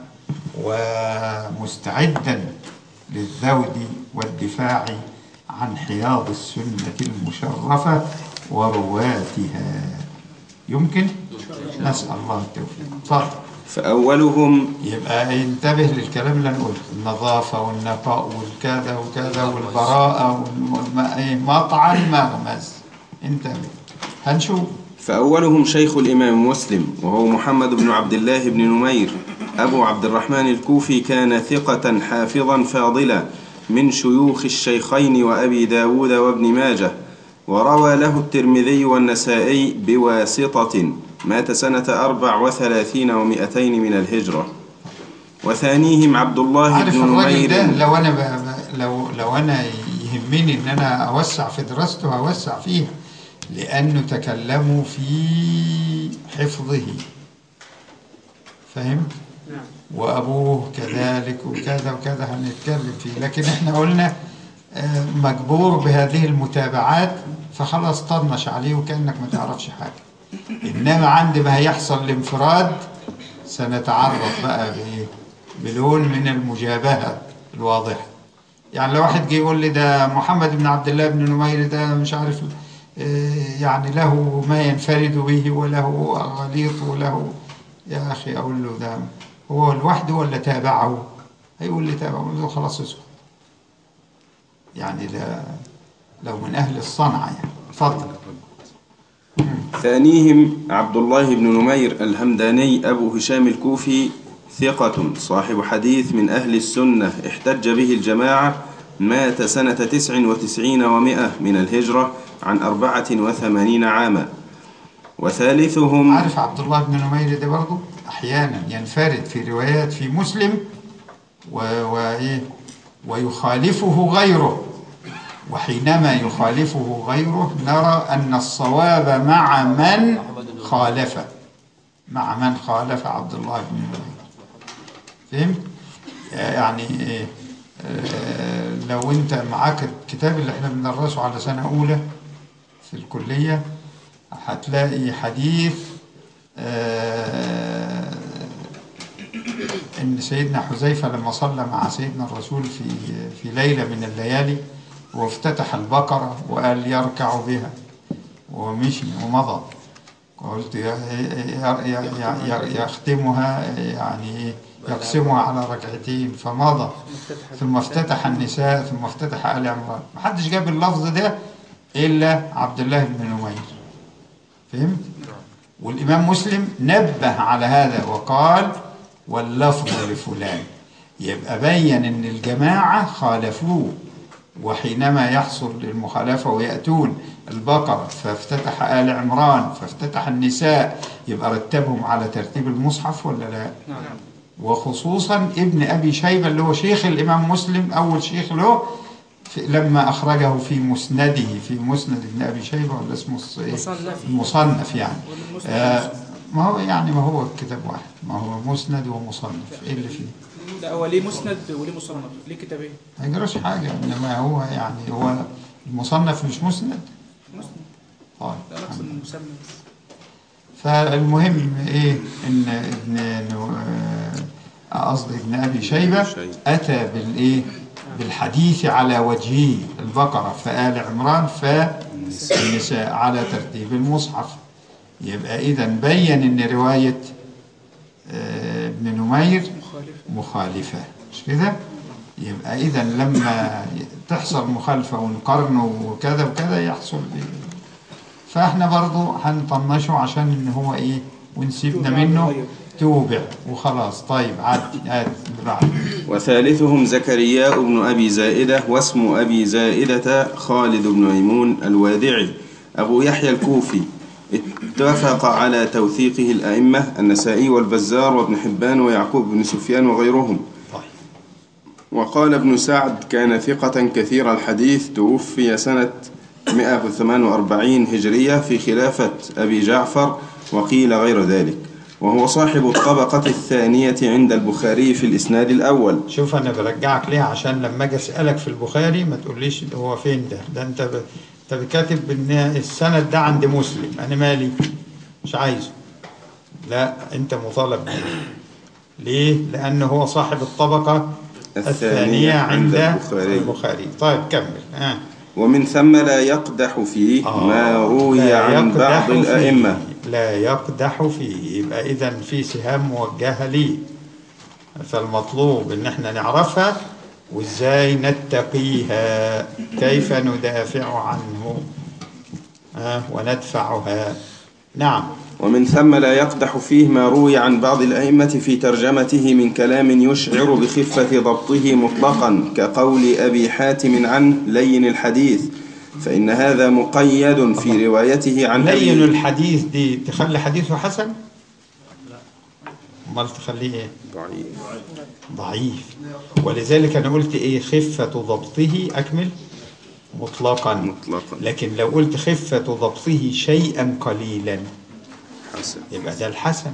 ومستعدا للذود والدفاع عن حياض السنة المشرفة ورواتها يمكن نسأل الله التوفيق تفضل فأولهم يبقى انتبه للكلام اللي نقوله النظافة والنقاء والكذا وكذا والبراءة والمطعن مغمز انتبه هنشوف فأولهم شيخ الإمام مسلم وهو محمد بن عبد الله بن نمير أبو عبد الرحمن الكوفي كان ثقة حافظا فاضلا من شيوخ الشيخين وأبي داود وابن ماجه وروى له الترمذي والنسائي بواسطة مات سنة أربع وثلاثين ومئتين من الهجرة وثانيهم عبد الله عارف بن الراجل ده نمير لو انا ب... ب- لو لو انا يهمني ان انا اوسع في دراسته اوسع فيها لانه تكلموا في حفظه فهمت نعم وابوه كذلك وكذا وكذا هنتكلم فيه لكن احنا قلنا آه، مجبور بهذه المتابعات فخلاص طنش عليه وكانك ما تعرفش حاجه انما عند ما هيحصل الانفراد سنتعرف بقى بايه بلون من المجابهه الواضحه يعني لو واحد جه يقول لي ده محمد بن عبد الله بن نمير ده مش عارف آه، يعني له ما ينفرد به وله غليط وله يا اخي اقول له ده هو لوحده ولا تابعه هيقول لي تابعه أقول له خلاص اسكت يعني ده لو من اهل الصنعه يعني اتفضل ثانيهم عبد الله بن نمير الهمداني أبو هشام الكوفي ثقة صاحب حديث من أهل السنة احتج به الجماعة مات سنة تسع وتسعين ومائة من الهجرة عن أربعة وثمانين عاما وثالثهم عارف عبد الله بن نمير ده برضه احيانا ينفرد في روايات في مسلم و... وإيه ويخالفه غيره وحينما يخالفه غيره نرى أن الصواب مع من خالفه مع من خالف عبد الله بن نمير فهمت؟ يعني إيه؟ آه، لو انت معاك الكتاب اللي احنا بندرسه على سنة أولى في الكلية هتلاقي حديث آه، ان سيدنا حذيفه لما صلى مع سيدنا الرسول في في ليله من الليالي وافتتح البقره وقال يركع بها ومشي ومضى قلت يا- يا- يا- يا- يا- يختمها يعني يقسمها على ركعتين فمضى ثم افتتح النساء ثم افتتح ال عمران محدش جاب اللفظ ده الا عبد الله بن نمير فهمت والإمام مسلم نبه على هذا وقال واللفظ لفلان يبقى بين أن الجماعة خالفوه وحينما يحصل المخالفة ويأتون البقرة فافتتح آل عمران فافتتح النساء يبقى رتبهم على ترتيب المصحف ولا لا نعم وخصوصا ابن أبي شيبة اللي هو شيخ الإمام مسلم أول شيخ له في لما أخرجه في مسنده في مسند ابن أبي شيبة ولا اسمه الص- إيه؟ مصنف. المصنف يعني والمسند آه ما هو يعني ما هو كتاب واحد ما هو مسند ومصنف ايه اللي فيه لا هو ليه مسند وليه مصنف ليه كتابين ما يجراش حاجة انما هو يعني هو المصنف مش مسند مسند طيب لا نقصد المسمى بس. فالمهم ايه ان ابن إنه، آه، قصدي ابن ابي شيبه شيبة. اتى بالايه بالحديث على وجهه البقره فآل عمران فالنساء على ترتيب المصحف يبقى اذا بين ان روايه آه، ابن نمير مخالفه مش كده يبقى اذا لما تحصل مخالفه ونقارنه وكذا وكذا يحصل إيه؟ فاحنا برضو هنطنشه عشان ان هو ايه ونسيبنا منه توبع وخلاص طيب عاد عاد اللي بعده وثالثهم زكرياء بن أبي زائدة واسم أبي زائدة خالد بن ميمون الوادعي أبو يحيى الكوفي اتفق على توثيقه الأئمة النسائي والبزار وابن حبان ويعقوب بن سفيان وغيرهم طيب وقال ابن سعد كان ثقة كثير الحديث توفي سنة 148 هجرية في خلافة أبي جعفر وقيل غير ذلك وهو صاحب الطبقة الثانية عند البخاري في الإسناد الأول شوف انا برجعك ليه عشان لما اجي اسالك في البخاري ما تقوليش ده هو فين ده ده انت ب... انت كاتب ان السند ده عند مسلم انا مالي مش عايزه لا انت مطالب بيه ليه لانه هو صاحب الطبقه الثانية الثانيه عند عند البخاري. البخاري طيب كمل آه. ومن ثم لا يقدح فيه ما روي لا عن يقدح بعض فيه. الأئمة لا يقدح فيه يبقى اذا في سهام موجهه ليه فالمطلوب ان احنا نعرفها وازاي نتقيها كيف ندافع عنه آه وندفعها نعم ومن ثم لا يقدح فيه ما روي عن بعض الأئمة في ترجمته من كلام يشعر بخفة ضبطه مطلقا كقول أبي حاتم عن لين الحديث فإن هذا مقيد في روايته عن لين أبي الحديث دي تخلي حديثه حسن امال تخليه ايه ضعيف ضعيف ولذلك انا قلت ايه خفة ضبطه اكمل مطلقا مطلقا لكن لو قلت خفة ضبطه شيئا قليلا حسن يبقى ده الحسن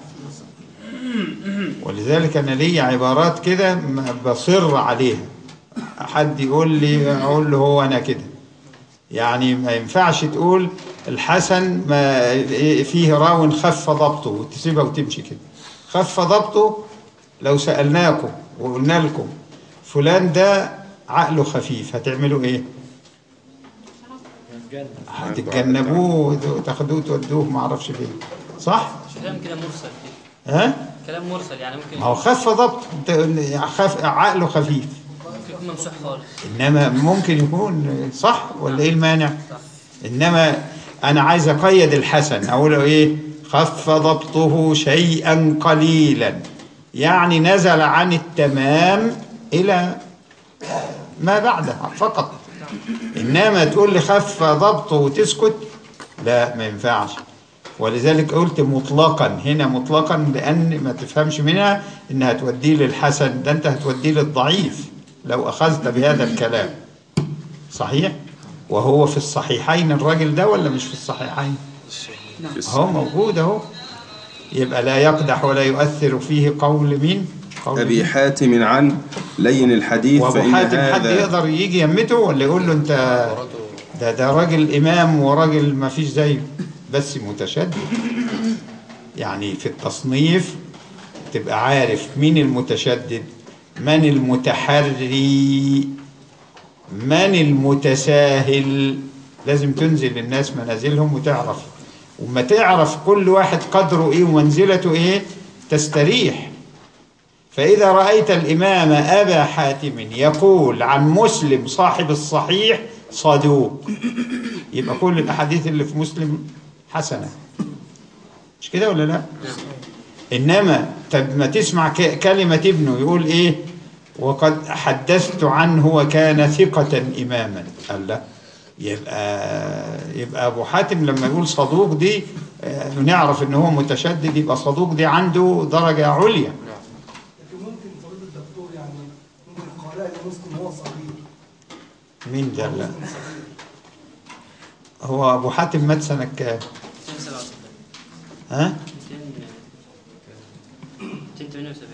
ولذلك انا ليا عبارات كده م- بصر عليها حد يقول لي اقول له هو انا كده يعني ما ينفعش تقول الحسن ما فيه راو خف ضبطه وتسيبها وتمشي كده خف ضبطه لو سألناكم وقلنا لكم فلان ده عقله خفيف هتعملوا ايه هتتجنبوه وتاخدوه تودوه ما اعرفش فين صح كلام كده مرسل كده ها كلام مرسل يعني ممكن ما هو خف ضبط انت خف عقله خفيف ممكن يكون ممسوح خالص انما ممكن يكون صح ولا ايه المانع انما انا عايز اقيد الحسن اقول له ايه خف ضبطه شيئا قليلا يعني نزل عن التمام الى ما بعدها فقط انما تقول لي خف ضبطه وتسكت لا ما ينفعش ولذلك قلت مطلقا هنا مطلقا لان ما تفهمش منها انها توديه للحسن ده انت هتوديه للضعيف لو اخذت بهذا الكلام صحيح وهو في الصحيحين الراجل ده ولا مش في الصحيحين هو موجود اهو يبقى لا يقدح ولا يؤثر فيه قول مين قول أبي مين؟ حاتم عن لين الحديث وابو فإن حاتم حد هذا يقدر يجي يمته ولا يقول له انت ده ده راجل امام وراجل ما فيش زيه بس متشدد يعني في التصنيف تبقى عارف مين المتشدد من المتحري من المتساهل لازم تنزل الناس منازلهم وتعرف وما تعرف كل واحد قدره ايه ومنزلته ايه تستريح فإذا رأيت الإمام أبا حاتم يقول عن مسلم صاحب الصحيح صدوق يبقى كل الأحاديث اللي في مسلم حسنة مش كده ولا لا إنما طب ما تسمع ك- كلمة ابنه يقول إيه وقد حدثت عنه وكان ثقة إماما قال لا يبقى يبقى أبو حاتم لما يقول صدوق دي آه، نعرف إن هو متشدد يبقى صدوق دي عنده درجة عليا لكن ممكن فضيلة الدكتور يعني ممكن قراءة مسلم هو صغير مين ده لا مسلم صغير هو ابو حاتم مات سنه كام 277 ها 278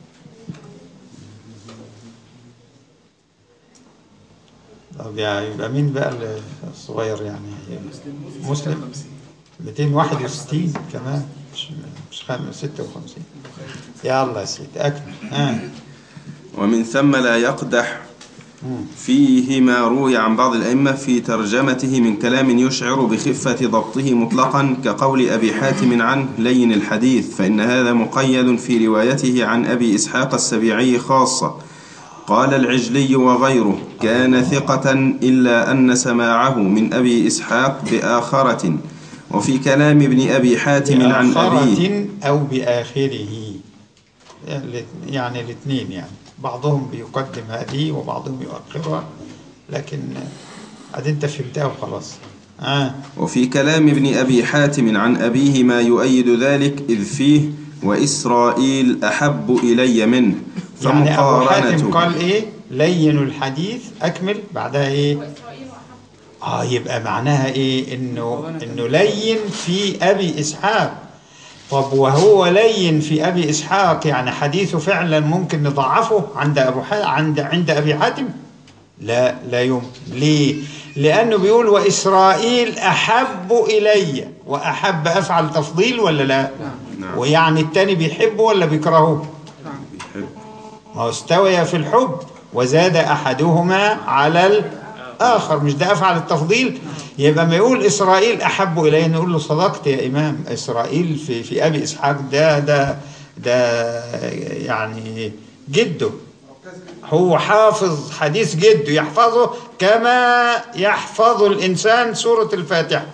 طب يعني يبقى مين بقى الصغير يعني مسلم 261 كمان مش مش خم- 56 يلا يا سيدي أكمل ها ومن ثم لا يقدح فيه ما روي عن بعض الأئمة في ترجمته من كلام يشعر بخفة ضبطه مطلقا كقول أبي حاتم عنه لين الحديث فإن هذا مقيد في روايته عن أبي إسحاق السبيعي خاصة قال العجلي وغيره كان ثقة إلا أن سماعه من أبي إسحاق بآخرة وفي كلام ابن أبي حاتم عن أبيه بآخرة أو بآخره يعني الاثنين يعني بعضهم بيقدم هذه وبعضهم يؤخرها لكن عاد انت فهمتها وخلاص آه. وفي كلام ابن أبي حاتم عن أبيه ما يؤيد ذلك إذ فيه وإسرائيل أحب إلي منه يعني أبو حاتم فمقارنته قال إيه لينوا الحديث أكمل بعدها إيه آه يبقى معناها إيه إنه إنه لين في أبي إسحاق طب وهو لين في أبي إسحاق يعني حديثه فعلا ممكن نضعفه عند أبو ح... عند عند أبي حاتم لا لا يمكن ليه لأنه بيقول وإسرائيل أحب إلي وأحب أفعل تفضيل ولا لا نعم. ويعني التاني بيحبه ولا بيكرهه بيحب. ما هو استوي في الحب وزاد أحدهما على الآخر مش ده أفعل التفضيل يبقى ما يقول إسرائيل أحب إلي نقول له صدقت يا إمام إسرائيل في, في أبي إسحاق ده ده ده يعني جده هو حافظ حديث جده يحفظه كما يحفظ الإنسان سورة الفاتحة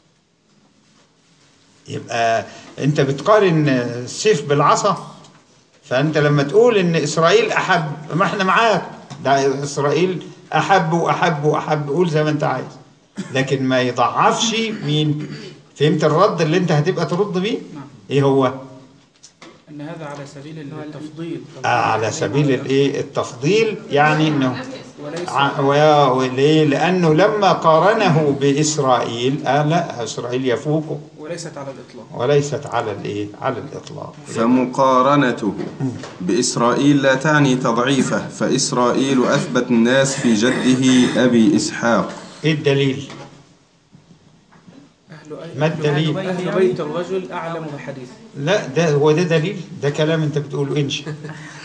يبقى أنت بتقارن السيف بالعصا فأنت لما تقول إن إسرائيل أحب ما إحنا معاك ده إسرائيل أحب وأحب وأحب قول زي ما أنت عايز لكن ما يضعفش مين فهمت الرد اللي أنت هتبقى ترد بيه نعم. إيه هو ان هذا على سبيل التفضيل آه على سبيل الايه التفضيل يعني انه وليس ع- ويا- وليه لانه لما قارنه باسرائيل آه لا اسرائيل يفوقه وليست على الاطلاق وليست على الايه على الاطلاق فمقارنته بإسرائيل لا تعني تضعيفه فإسرائيل أثبت الناس في جده أبي إسحاق ايه الدليل اهل أي- ما الدليل؟ اهل بيت الرجل اعلم بحديث لا ده هو ده دليل ده كلام انت بتقوله انشاء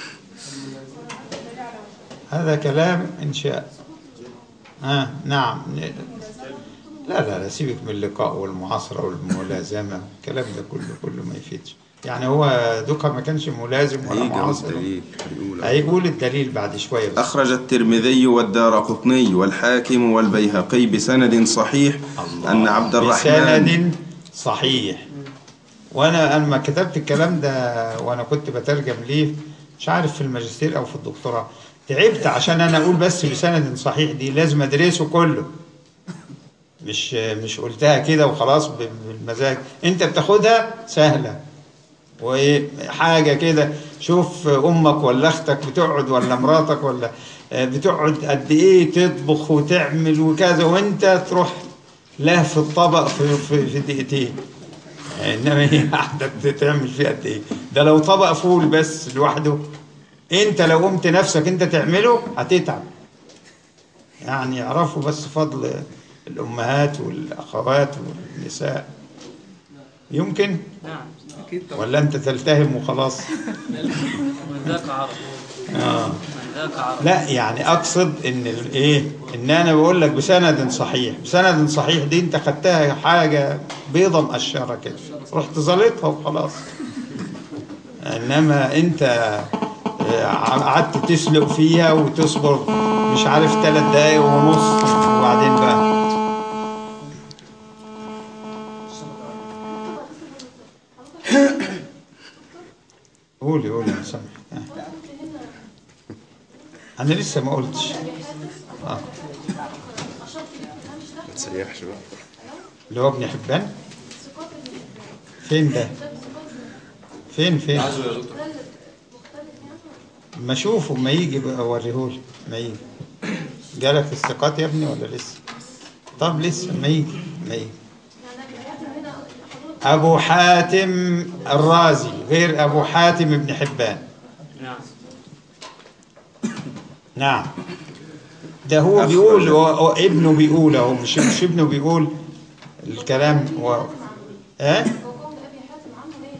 هذا كلام انشاء آه نعم لا لا لا سيبك من اللقاء والمعاصرة والملازمة الكلام ده كله كله ما يفيدش يعني هو دوكا ما كانش ملازم ولا هيجي معاصر الدليل هيقول هيقول الدليل بعد شوية بس أخرج الترمذي والدار قطني والحاكم والبيهقي بسند صحيح أن عبد الرحمن بسند صحيح وانا انا ما كتبت الكلام ده وانا كنت بترجم ليه مش عارف في الماجستير او في الدكتوراه تعبت عشان انا اقول بس بسند صحيح دي لازم ادرسه كله مش مش قلتها كده وخلاص ب- بالمزاج انت بتاخدها سهله وحاجه كده شوف امك ولا اختك بتقعد ولا مراتك ولا آه، بتقعد قد ايه تطبخ وتعمل وكذا وانت تروح لهف الطبق في في, في دقيقتين انما هي قاعده بتعمل فيه قد ايه ده لو طبق فول بس لوحده انت لو قمت نفسك انت تعمله هتتعب يعني يعرفوا بس فضل الامهات والاخوات والنساء يمكن نعم اكيد طبعا ولا انت تلتهم وخلاص من ذاك عرف آه. من ذاك عرف لا يعني اقصد ان الايه ان انا بقول لك بسند صحيح بسند صحيح دي انت خدتها حاجه بيضه مقشره كده رحت زلطها وخلاص انما انت آه، قعدت تسلق فيها وتصبر مش عارف ثلاث دقايق ونص وبعدين بقى قولي قولي يا سامح آه. انا لسه ما قلتش اه ما تسيحش بقى اللي هو ابن حبان فين ده فين فين ما اشوفه ما يجي بقى اوريهولي ما يجي جالك الثقات يا ابني ولا لسه طب لسه ما يجي ما يجي ابو حاتم الرازي غير ابو حاتم ابن حبان نعم نعم ده هو بيقول هو هو ابنه بيقول اهو مش مش ابنه بيقول الكلام هو ها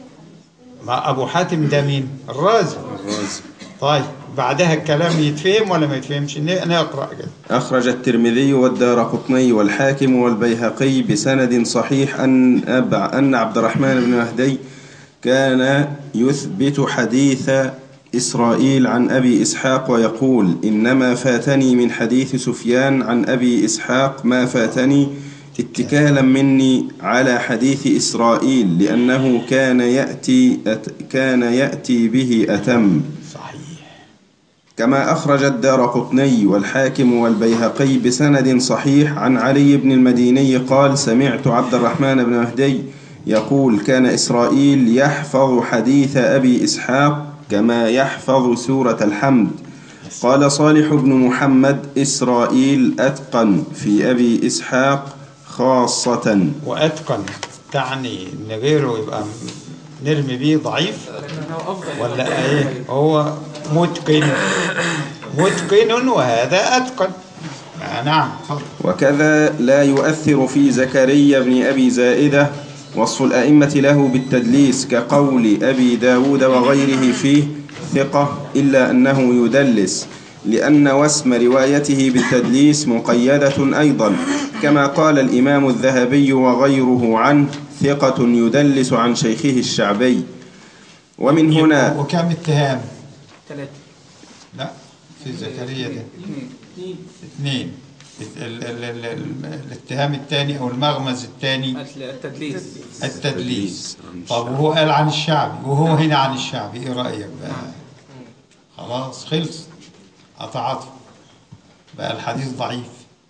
ما أبو حاتم ده مين الرازي الرازي طيب بعدها الكلام يتفهم ولا ما يتفهمش ن- نقرأ كده أخرج الترمذي والدار قطني والحاكم والبيهقي بسند صحيح أن, أب- أن عبد الرحمن بن مهدي كان يثبت حديث إسرائيل عن أبي إسحاق ويقول إنما فاتني من حديث سفيان عن أبي إسحاق ما فاتني اتكالا مني على حديث إسرائيل لأنه كان يأتي أت كان يأتي به أتم صحيح كما أخرج الدار قطني والحاكم والبيهقي بسند صحيح عن علي بن المديني قال سمعت عبد الرحمن بن مهدي يقول كان إسرائيل يحفظ حديث أبي إسحاق كما يحفظ سورة الحمد قال صالح بن محمد إسرائيل أتقن في أبي إسحاق خاصة وأتقن تعني إن غيره يبقى م- نرمي بيه ضعيف لكنه افضل ولا إيه هو متقن متقن وهذا أتقن آه نعم اتفضل وكذا لا يؤثر في زكريا بن أبي زائدة وصف الأئمة له بالتدليس كقول أبي داود وغيره فيه ثقة إلا أنه يدلس لأن واسم روايته بالتدليس مقيدة أيضا كما قال الإمام الذهبي وغيره عنه ثقة يدلس عن شيخه الشعبي ومن هنا وكم اتهام ثلاثة لا في زكريا ده اثنين اثنين ال- ال- ال- ال- الاتهام الثاني او المغمز الثاني التدليس التدليس طب وهو قال عن الشعبي وهو هنا عن الشعبي ايه رايك بقى خلاص خلص قطعته بقى الحديث ضعيف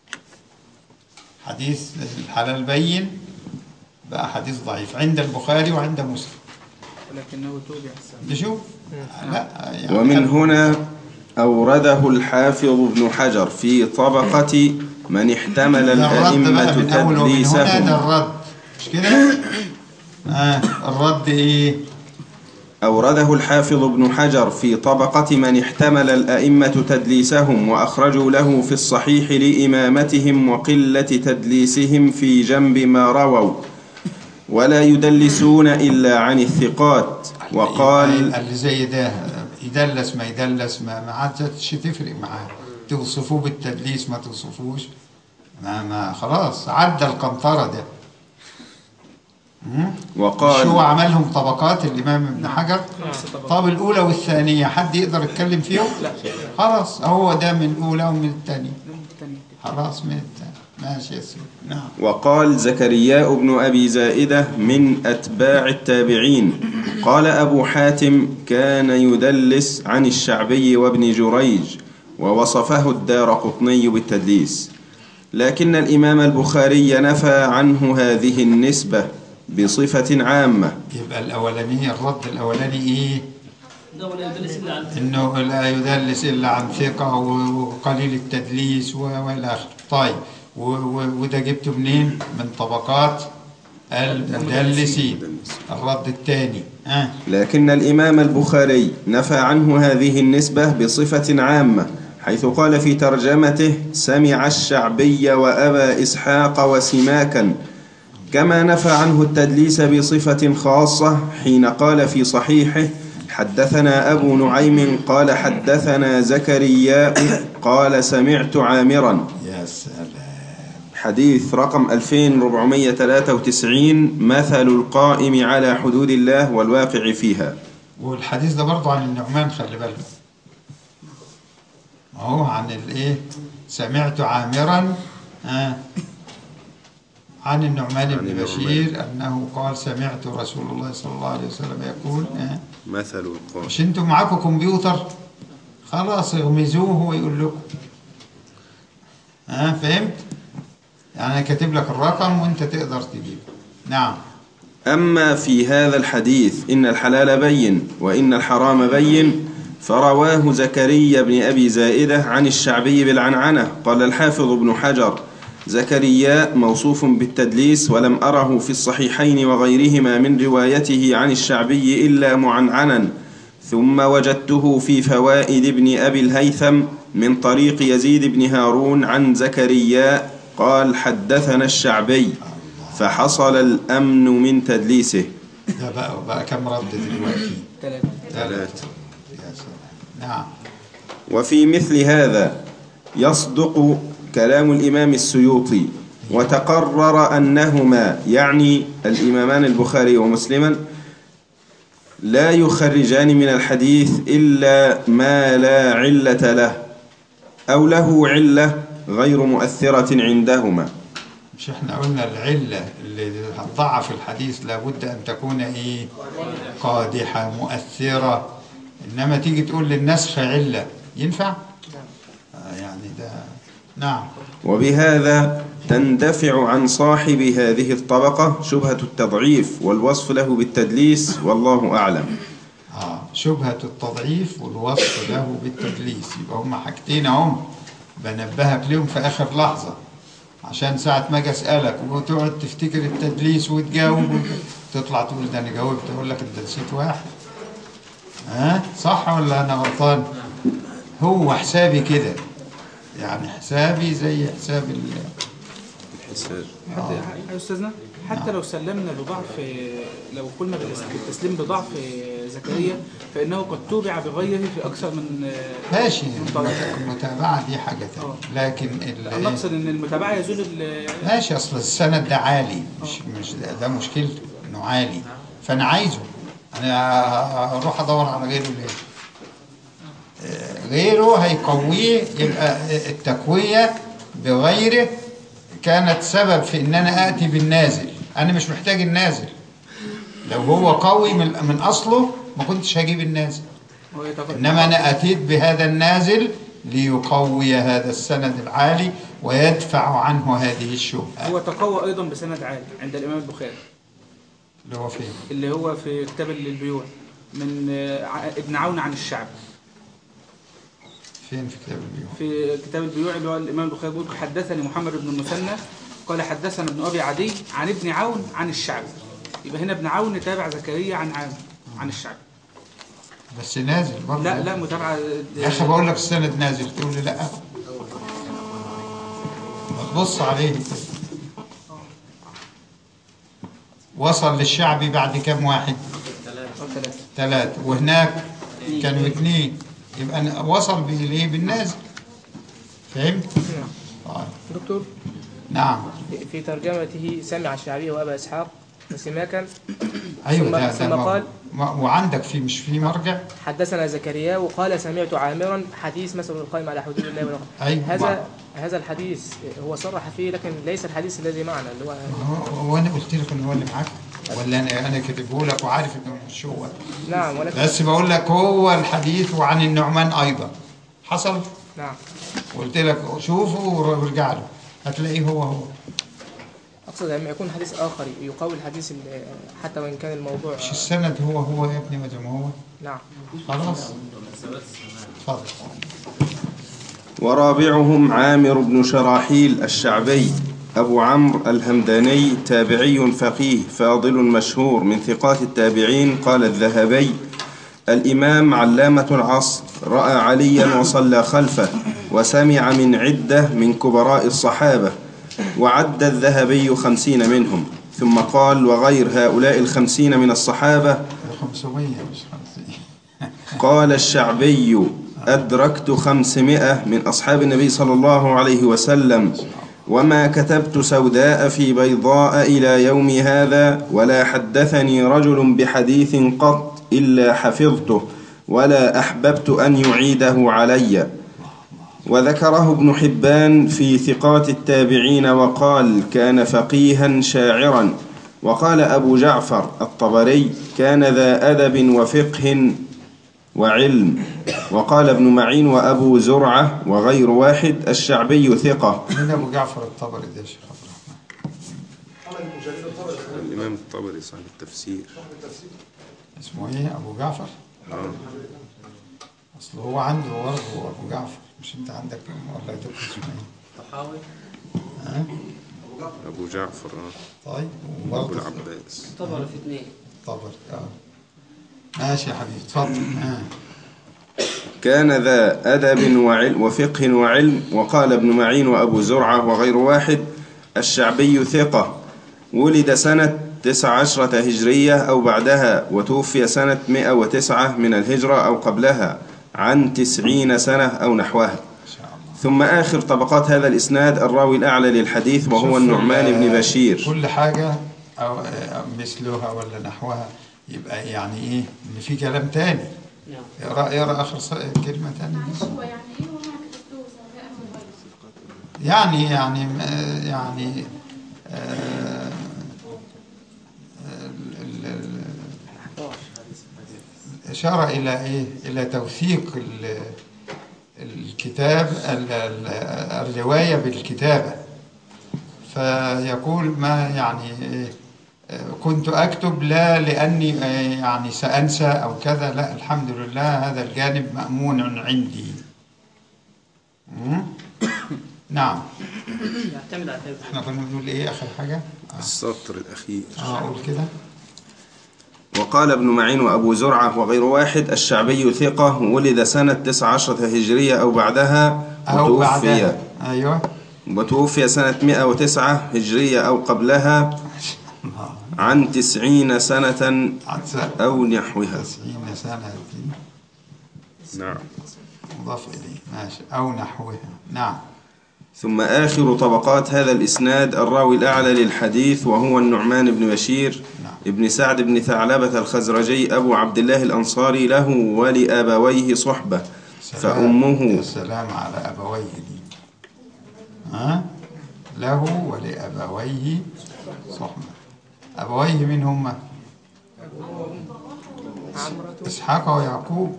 حديث الحلال بين بقى حديث ضعيف عند البخاري وعند مسلم ولكنه توبع نشوف لا يعني ومن هنا أورده الحافظ ابن حجر في طبقة من احتمل ده الرد بقى الأئمة من أول ومن هنا ده تدليسهم الرد مش كده؟ آه الرد إيه؟ أورده الحافظ ابن حجر في طبقة من احتمل الأئمة تدليسهم وأخرجوا له في الصحيح لإمامتهم وقلة تدليسهم في جنب ما رووا ولا يدلسون إلا عن الثقات وقال اللي زي ده يدلس ما يدلس ما ما عادش تفرق معاه توصفوه بالتدليس ما توصفوش ما ما خلاص عدى القنطرة ده مم؟ مش هو وقال عملهم طبقات الإمام ابن حجر طب الأولى والثانية حد يقدر يتكلم فيهم؟ لا خلاص هو ده من الأولى ومن الثانية الثانية خلاص من الثانية ماشي يا سيدي نعم وقال زكريا بن أبي زائدة من أتباع التابعين قال أبو حاتم كان يدلس عن الشعبي وابن جريج ووصفه الدار قطني بالتدليس لكن الإمام البخاري نفى عنه هذه النسبة بصفة عامة يبقى الأولانية الرد الأولاني إيه؟ ده ولا يدلس الا عن إنه لا يدلس إلا عن ثقة وقليل التدليس و- وإلى آخره طيب و- و- وده جبته منين؟ من طبقات المدلسين الرد الثاني آه. لكن الإمام البخاري نفى عنه هذه النسبة بصفة عامة حيث قال في ترجمته سمع الشعبي وأبا إسحاق وسماكا كما نفى عنه التدليس بصفة خاصة حين قال في صحيحه حدثنا أبو نعيم قال حدثنا زكرياء قال سمعت عامرا يا سلام حديث رقم 2493 مثل القائم على حدود الله والواقع فيها والحديث ده برضه عن النعمان خلي بالك اهو عن الايه سمعت عامرا آه عن النعمان بن النعمان. بشير انه قال سمعت رسول الله صلى الله عليه وسلم يقول آه مثل القائم مش انتم معاكم كمبيوتر خلاص اغمزوه ويقول لكم ها فهمت يعني انا كاتب لك الرقم وانت تقدر تجيبه نعم أما في هذا الحديث إن الحلال بين وإن الحرام بين فرواه زكريا بن أبي زائدة عن الشعبي بالعنعنة قال الحافظ ابن حجر زكريا موصوف بالتدليس ولم أره في الصحيحين وغيرهما من روايته عن الشعبي إلا معنعنا ثم وجدته في فوائد ابن أبي الهيثم من طريق يزيد بن هارون عن زكريا قال حدثنا الشعبي فحصل الأمن من تدليسه ده بقى بقى كم رد دلوقتي ثلاثة ثلاثة يا سلام نعم وفي مثل هذا يصدق كلام الإمام السيوطي وتقرر أنهما يعني الإمامان البخاري ومسلما لا يخرجان من الحديث إلا ما لا علة له أو له علة غير مؤثرة عندهما مش احنا قلنا العلة اللي هتضعف الحديث لابد أن تكون إيه قادحة مؤثرة إنما تيجي تقول للنسخ علة ينفع؟ آه يعني ده نعم وبهذا تندفع عن صاحب هذه الطبقة شبهة التضعيف والوصف له بالتدليس والله أعلم آه شبهة التضعيف والوصف له بالتدليس يبقى هما حاجتين اهم بنبهك ليهم في آخر لحظة عشان ساعة ما أجي أسألك وتقعد تفتكر التدليس وتجاوب تطلع تقول ده أنا جاوبت أقول لك أنت نسيت واحد ها صح ولا أنا غلطان؟ هو حسابي كده يعني حسابي زي حساب ال حتى يا استاذنا حتى لو سلمنا بضعف لو قلنا بالاس- بالتسليم بضعف زكريا فانه قد توبع بغيره في اكثر من ماشي من طريق. المتابعة دي حاجة تانية لكن ال- نقصد ان المتابعه يزول ال- ماشي اصل السند ده عالي مش مش ده, ده مشكلته انه عالي فانا عايزه انا اروح ادور على غيره ليه آه، غيره هيقويه يبقى التقويه بغيره كانت سبب في ان انا اتي بالنازل انا مش محتاج النازل لو هو قوي من, من اصله ما كنتش هجيب النازل هو يتق- إنما أنا أتيت بهذا النازل ليقوي هذا السند العالي ويدفع عنه هذه الشبهة هو تقوى ايضا بسند عالي عند الامام البخاري اللي هو فين؟ اللي هو في كتاب البيوع من آه، ع- ابن عون عن الشعب فين في كتاب البيوع؟ في كتاب البيوع اللي هو الامام البخاري بيقول حدثني محمد بن المثنى قال حدثنا ابن ابي عدي عن ابن عون عن الشعب يبقى هنا ابن عون تابع زكريا عن عام عن الشعب بس نازل برضه لا لا متابعه يا أخي بقول لك السند نازل تقول لي لا بص عليه كده. وصل للشعبي بعد كام واحد؟ أو ثلاثة ثلاثة وهناك كانوا اثنين يبقى أنا وصل بالايه بالنازل فهمت؟ طيب دكتور نعم في ترجمته سمع الشعبي وابا اسحاق وسماكا ايوه ثم- ده ده ثم ما- قال ما- وعندك في مش في مرجع حدثنا زكريا وقال سمعت عامرا حديث مثل القائم على حدود الله والأخرى أيوة. هذا هذا الحديث هو صرح فيه لكن ليس الحديث الذي معنا اللي هو هو هو انا قلت لك ان هو اللي معاك ولا انا انا كاتبه لك وعارف انه مش هو نعم ولكن بس بقول لك هو الحديث وعن النعمان ايضا حصل نعم قلت لك شوفه وارجع له هتلاقيه هو هو اقصد لما يكون حديث اخر يقوي الحديث اللي- حتى وان كان الموضوع مش السند هو هو يا ابني ما زي ما هو نعم خلاص اتفضل ورابعهم عامر بن شراحيل الشعبي أبو عمرو الهمداني تابعي فقيه فاضل مشهور من ثقات التابعين قال الذهبي الإمام علامة العصر رأى عليا وصلى خلفه وسمع من عدة من كبراء الصحابة وعد الذهبي خمسين منهم ثم قال وغير هؤلاء الخمسين من الصحابة 500 مش 50 قال الشعبي أدركت خمسمائة من أصحاب النبي صلى الله عليه وسلم وما كتبت سوداء في بيضاء إلى يوم هذا ولا حدثني رجل بحديث قط إلا حفظته ولا أحببت أن يعيده علي وذكره ابن حبان في ثقات التابعين وقال كان فقيها شاعرا وقال أبو جعفر الطبري كان ذا أدب وفقه وعلم وقال ابن معين وأبو زرعة وغير واحد الشعبي ثقة من ابو جعفر الطبري ده يا شيخ عبد الرحمن الإمام الطبري صاحب التفسير اسمه ايه ابو جعفر اصل هو عنده برضه ابو جعفر مش انت عندك ولا دكتور اسمه ايه طحاوي ها أبو جعفر آه. طيب أبو وبرضه العباس طبعا في اثنين طبري اه ماشي يا حبيبي اتفضل ها كان ذا أدب وعلم وفقه وعلم وقال ابن معين وأبو زرعة وغير واحد الشعبي ثقة ولد سنة تسع عشرة هجرية أو بعدها وتوفي سنة 109 من الهجرة أو قبلها عن تسعين سنة أو نحوها ثم آخر طبقات هذا الإسناد الراوي الأعلى للحديث وهو شوف النعمان ال- بن بشير كل حاجة أو أو مثلها ولا نحوها يبقى يعني إيه إن في كلام تاني نعم اقرأ اقرأ آخر ص- كلمة تانية معلش بس. هو يعني ايه وما كتبتوه سواء من غيره يعني يعني م- يعني آه، ال- ال- ال- إشارة إلى إيه؟ إلى توثيق ال- الكتاب ال- ال- الرواية بالكتابة فيقول ما يعني إيه، آه، كنت أكتب لا لأني آه، يعني سأنسى أو كذا لا الحمد لله هذا الجانب مأمون عندي مم؟ نعم يعتمد على الحفظ احنا كنا بنقول ايه اخر حاجه السطر الأخير اه اقول كده وقال ابن معين وأبو زرعة وغير واحد الشعبي ثقة ولد سنة تسع عشرة هجرية أو بعدها او وتوفي بعدها ايوه وتوفي سنة 109 هجرية أو قبلها عن تسعين سنة عن سنة أو نحوها 90 سنه دي نعم مضاف اليه ماشي او نحوها نعم ثم آخر طبقات هذا الإسناد الراوي الأعلى للحديث وهو النعمان بن بشير نعم. ابن سعد بن ثعلبة الخزرجي أبو عبد الله الأنصاري له ولأبويه صحبة سلام. فأمه يا سلام على ابويه دي ها له ولابويه صحبه ابويه من هم اسحاق ويعقوب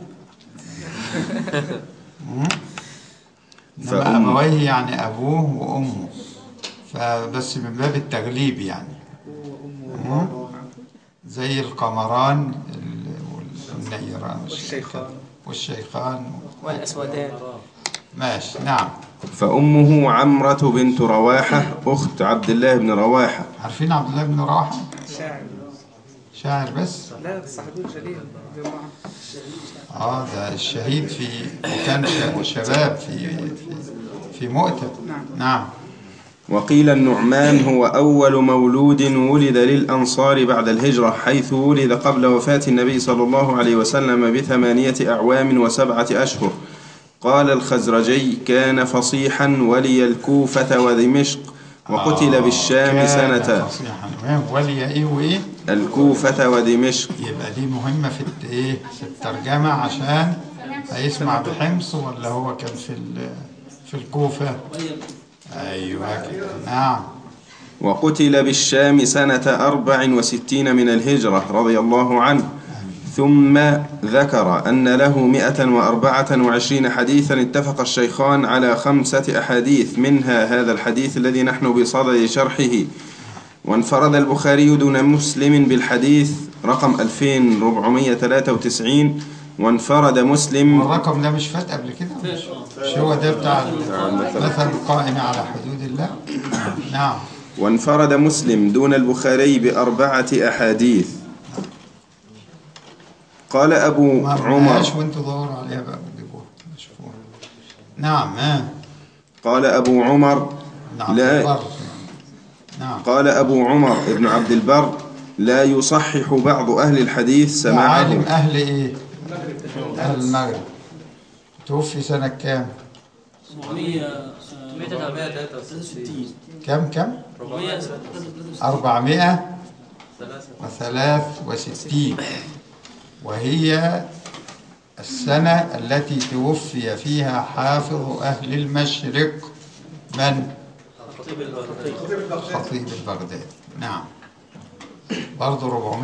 مم؟ انما فأم- ابويه يعني ابوه وامه فبس من باب التغليب يعني مم؟ زي القمران ال- والنيران والشيخان. والشيخان والأسودان ماشي نعم فأمه عمرة بنت رواحة أخت عبد الله بن رواحة عارفين عبد الله بن رواحه شاعر شاعر بس لا الصحابي الجليل رضي الله عنه اه ده الشهيد في وكان ش- شباب في في في مؤتة نعم. نعم وقيل النعمان هو أول مولود ولد للأنصار بعد الهجرة حيث ولد قبل وفاة النبي صلى الله عليه وسلم بثمانية أعوام وسبعة أشهر قال الخزرجي كان فصيحا ولي الكوفة ودمشق وقتل آه، بالشام كان سنة فصيحا وين ولي ايه وايه الكوفة ودمشق يبقى دي مهمة في الت- ايه في الترجمة عشان هيسمع بحمص ولا هو كان في ال- في الكوفة ايوه كده نعم وقتل بالشام سنة أربع وستين من الهجرة رضي الله عنه ثم ذكر أن له مئة وأربعة وعشرين حديثا اتفق الشيخان على خمسة أحاديث منها هذا الحديث الذي نحن بصدد شرحه وانفرد البخاري دون مسلم بالحديث رقم 2493 وانفرد مسلم والرقم ده مش فات قبل كده مش, مش هو ده بتاع مثل القائم على حدود الله نعم وانفرد مسلم دون البخاري بأربعة أحاديث قال أبو ما عمر معاش وانتوا دوروا عليها بقى بتجيبوها شوفوها نعم ها قال أبو عمر نعم لا البر. نعم قال أبو عمر ابن عبد البر لا يصحح بعض أهل الحديث ده عالم سماعه أهل إيه؟ أهل المغرب توفي سنة كام؟ 463 كم كم؟ 463 أربعمائة وثلاث وستين وهي السنة التي توفي فيها حافظ أهل المشرق من؟ خطيب البغداد نعم برضه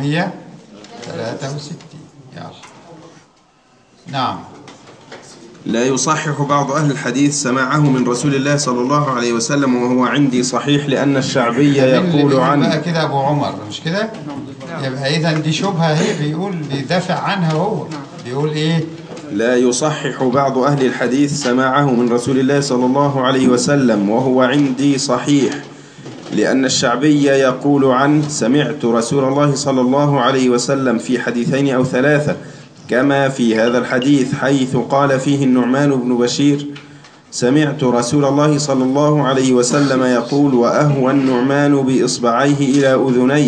463 يلا نعم لا يصحح بعض أهل الحديث سماعه من رسول الله صلى الله عليه وسلم وهو عندي صحيح لأن الشعبي مين اللي يقول بيقول بقى عنه كده ابو عمر مش كده يبقى اذا دي شبهه هي بيقول بيدافع عنها هو بيقول ايه لا يصحح بعض أهل الحديث سماعه من رسول الله صلى الله عليه وسلم وهو عندي صحيح لأن الشعبي يقول عنه سمعت رسول الله صلى الله عليه وسلم في حديثين أو ثلاثة كما في هذا الحديث حيث قال فيه النعمان بن بشير سمعت رسول الله صلى الله عليه وسلم يقول وأهوى النعمان بإصبعيه إلى أذنيه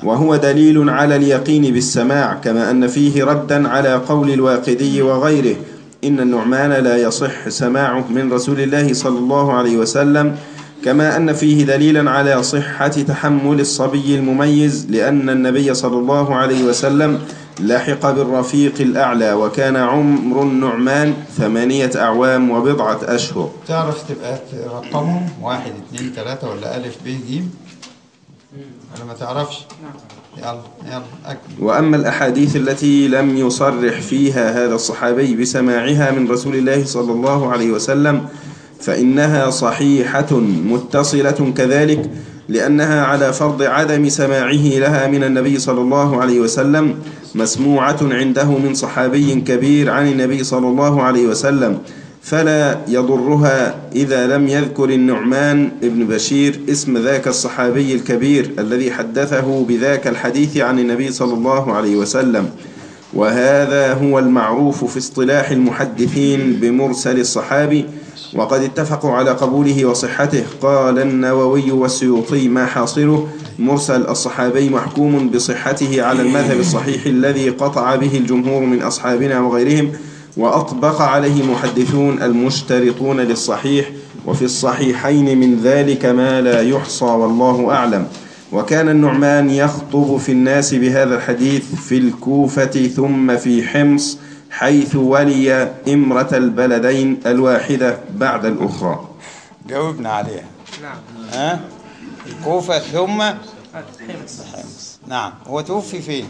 وهو دليل على اليقين بالسماع كما أن فيه ردا على قول الواقدي وغيره إن النعمان لا يصح سماعه من رسول الله صلى الله عليه وسلم كما أن فيه دليلا على صحة تحمل الصبي المميز لأن النبي صلى الله عليه وسلم لحق بالرفيق الأعلى وكان عمر النعمان ثمانية أعوام وبضعة أشهر تعرف تبقى ترقمهم واحد اتنين تلاتة ولا ألف ب ج ولا ما تعرفش يلا يلا أكمل وأما الأحاديث التي لم يصرح فيها هذا الصحابي بسماعها من رسول الله صلى الله عليه وسلم فإنها صحيحة متصلة كذلك لأنها على فرض عدم سماعه لها من النبي صلى الله عليه وسلم مسموعة عنده من صحابي كبير عن النبي صلى الله عليه وسلم فلا يضرها إذا لم يذكر النعمان ابن بشير اسم ذاك الصحابي الكبير الذي حدثه بذاك الحديث عن النبي صلى الله عليه وسلم وهذا هو المعروف في اصطلاح المحدثين بمرسل الصحابي وقد اتفقوا على قبوله وصحته قال النووي والسيوطي ما حاصله مرسل الصحابي محكوم بصحته على المذهب الصحيح الذي قطع به الجمهور من أصحابنا وغيرهم وأطبق عليه محدثون المشترطون للصحيح وفي الصحيحين من ذلك ما لا يحصى والله أعلم وكان النعمان يخطب في الناس بهذا الحديث في الكوفة ثم في حمص حيث ولي إمرة البلدين الواحدة بعد الأخرى جاوبنا عليها نعم ها الكوفة ثم حمص حمص نعم هو توفي فين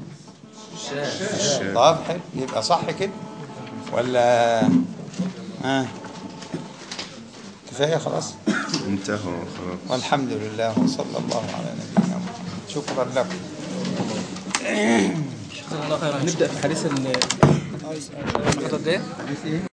طب حلو يبقى صح كده ولا ها كفايه خلاص انتهى خلاص والحمد لله وصلى الله على نبينا محمد شكرا لكم جزاك الله خيرا نبدأ في حديث ال- النقطة الجاية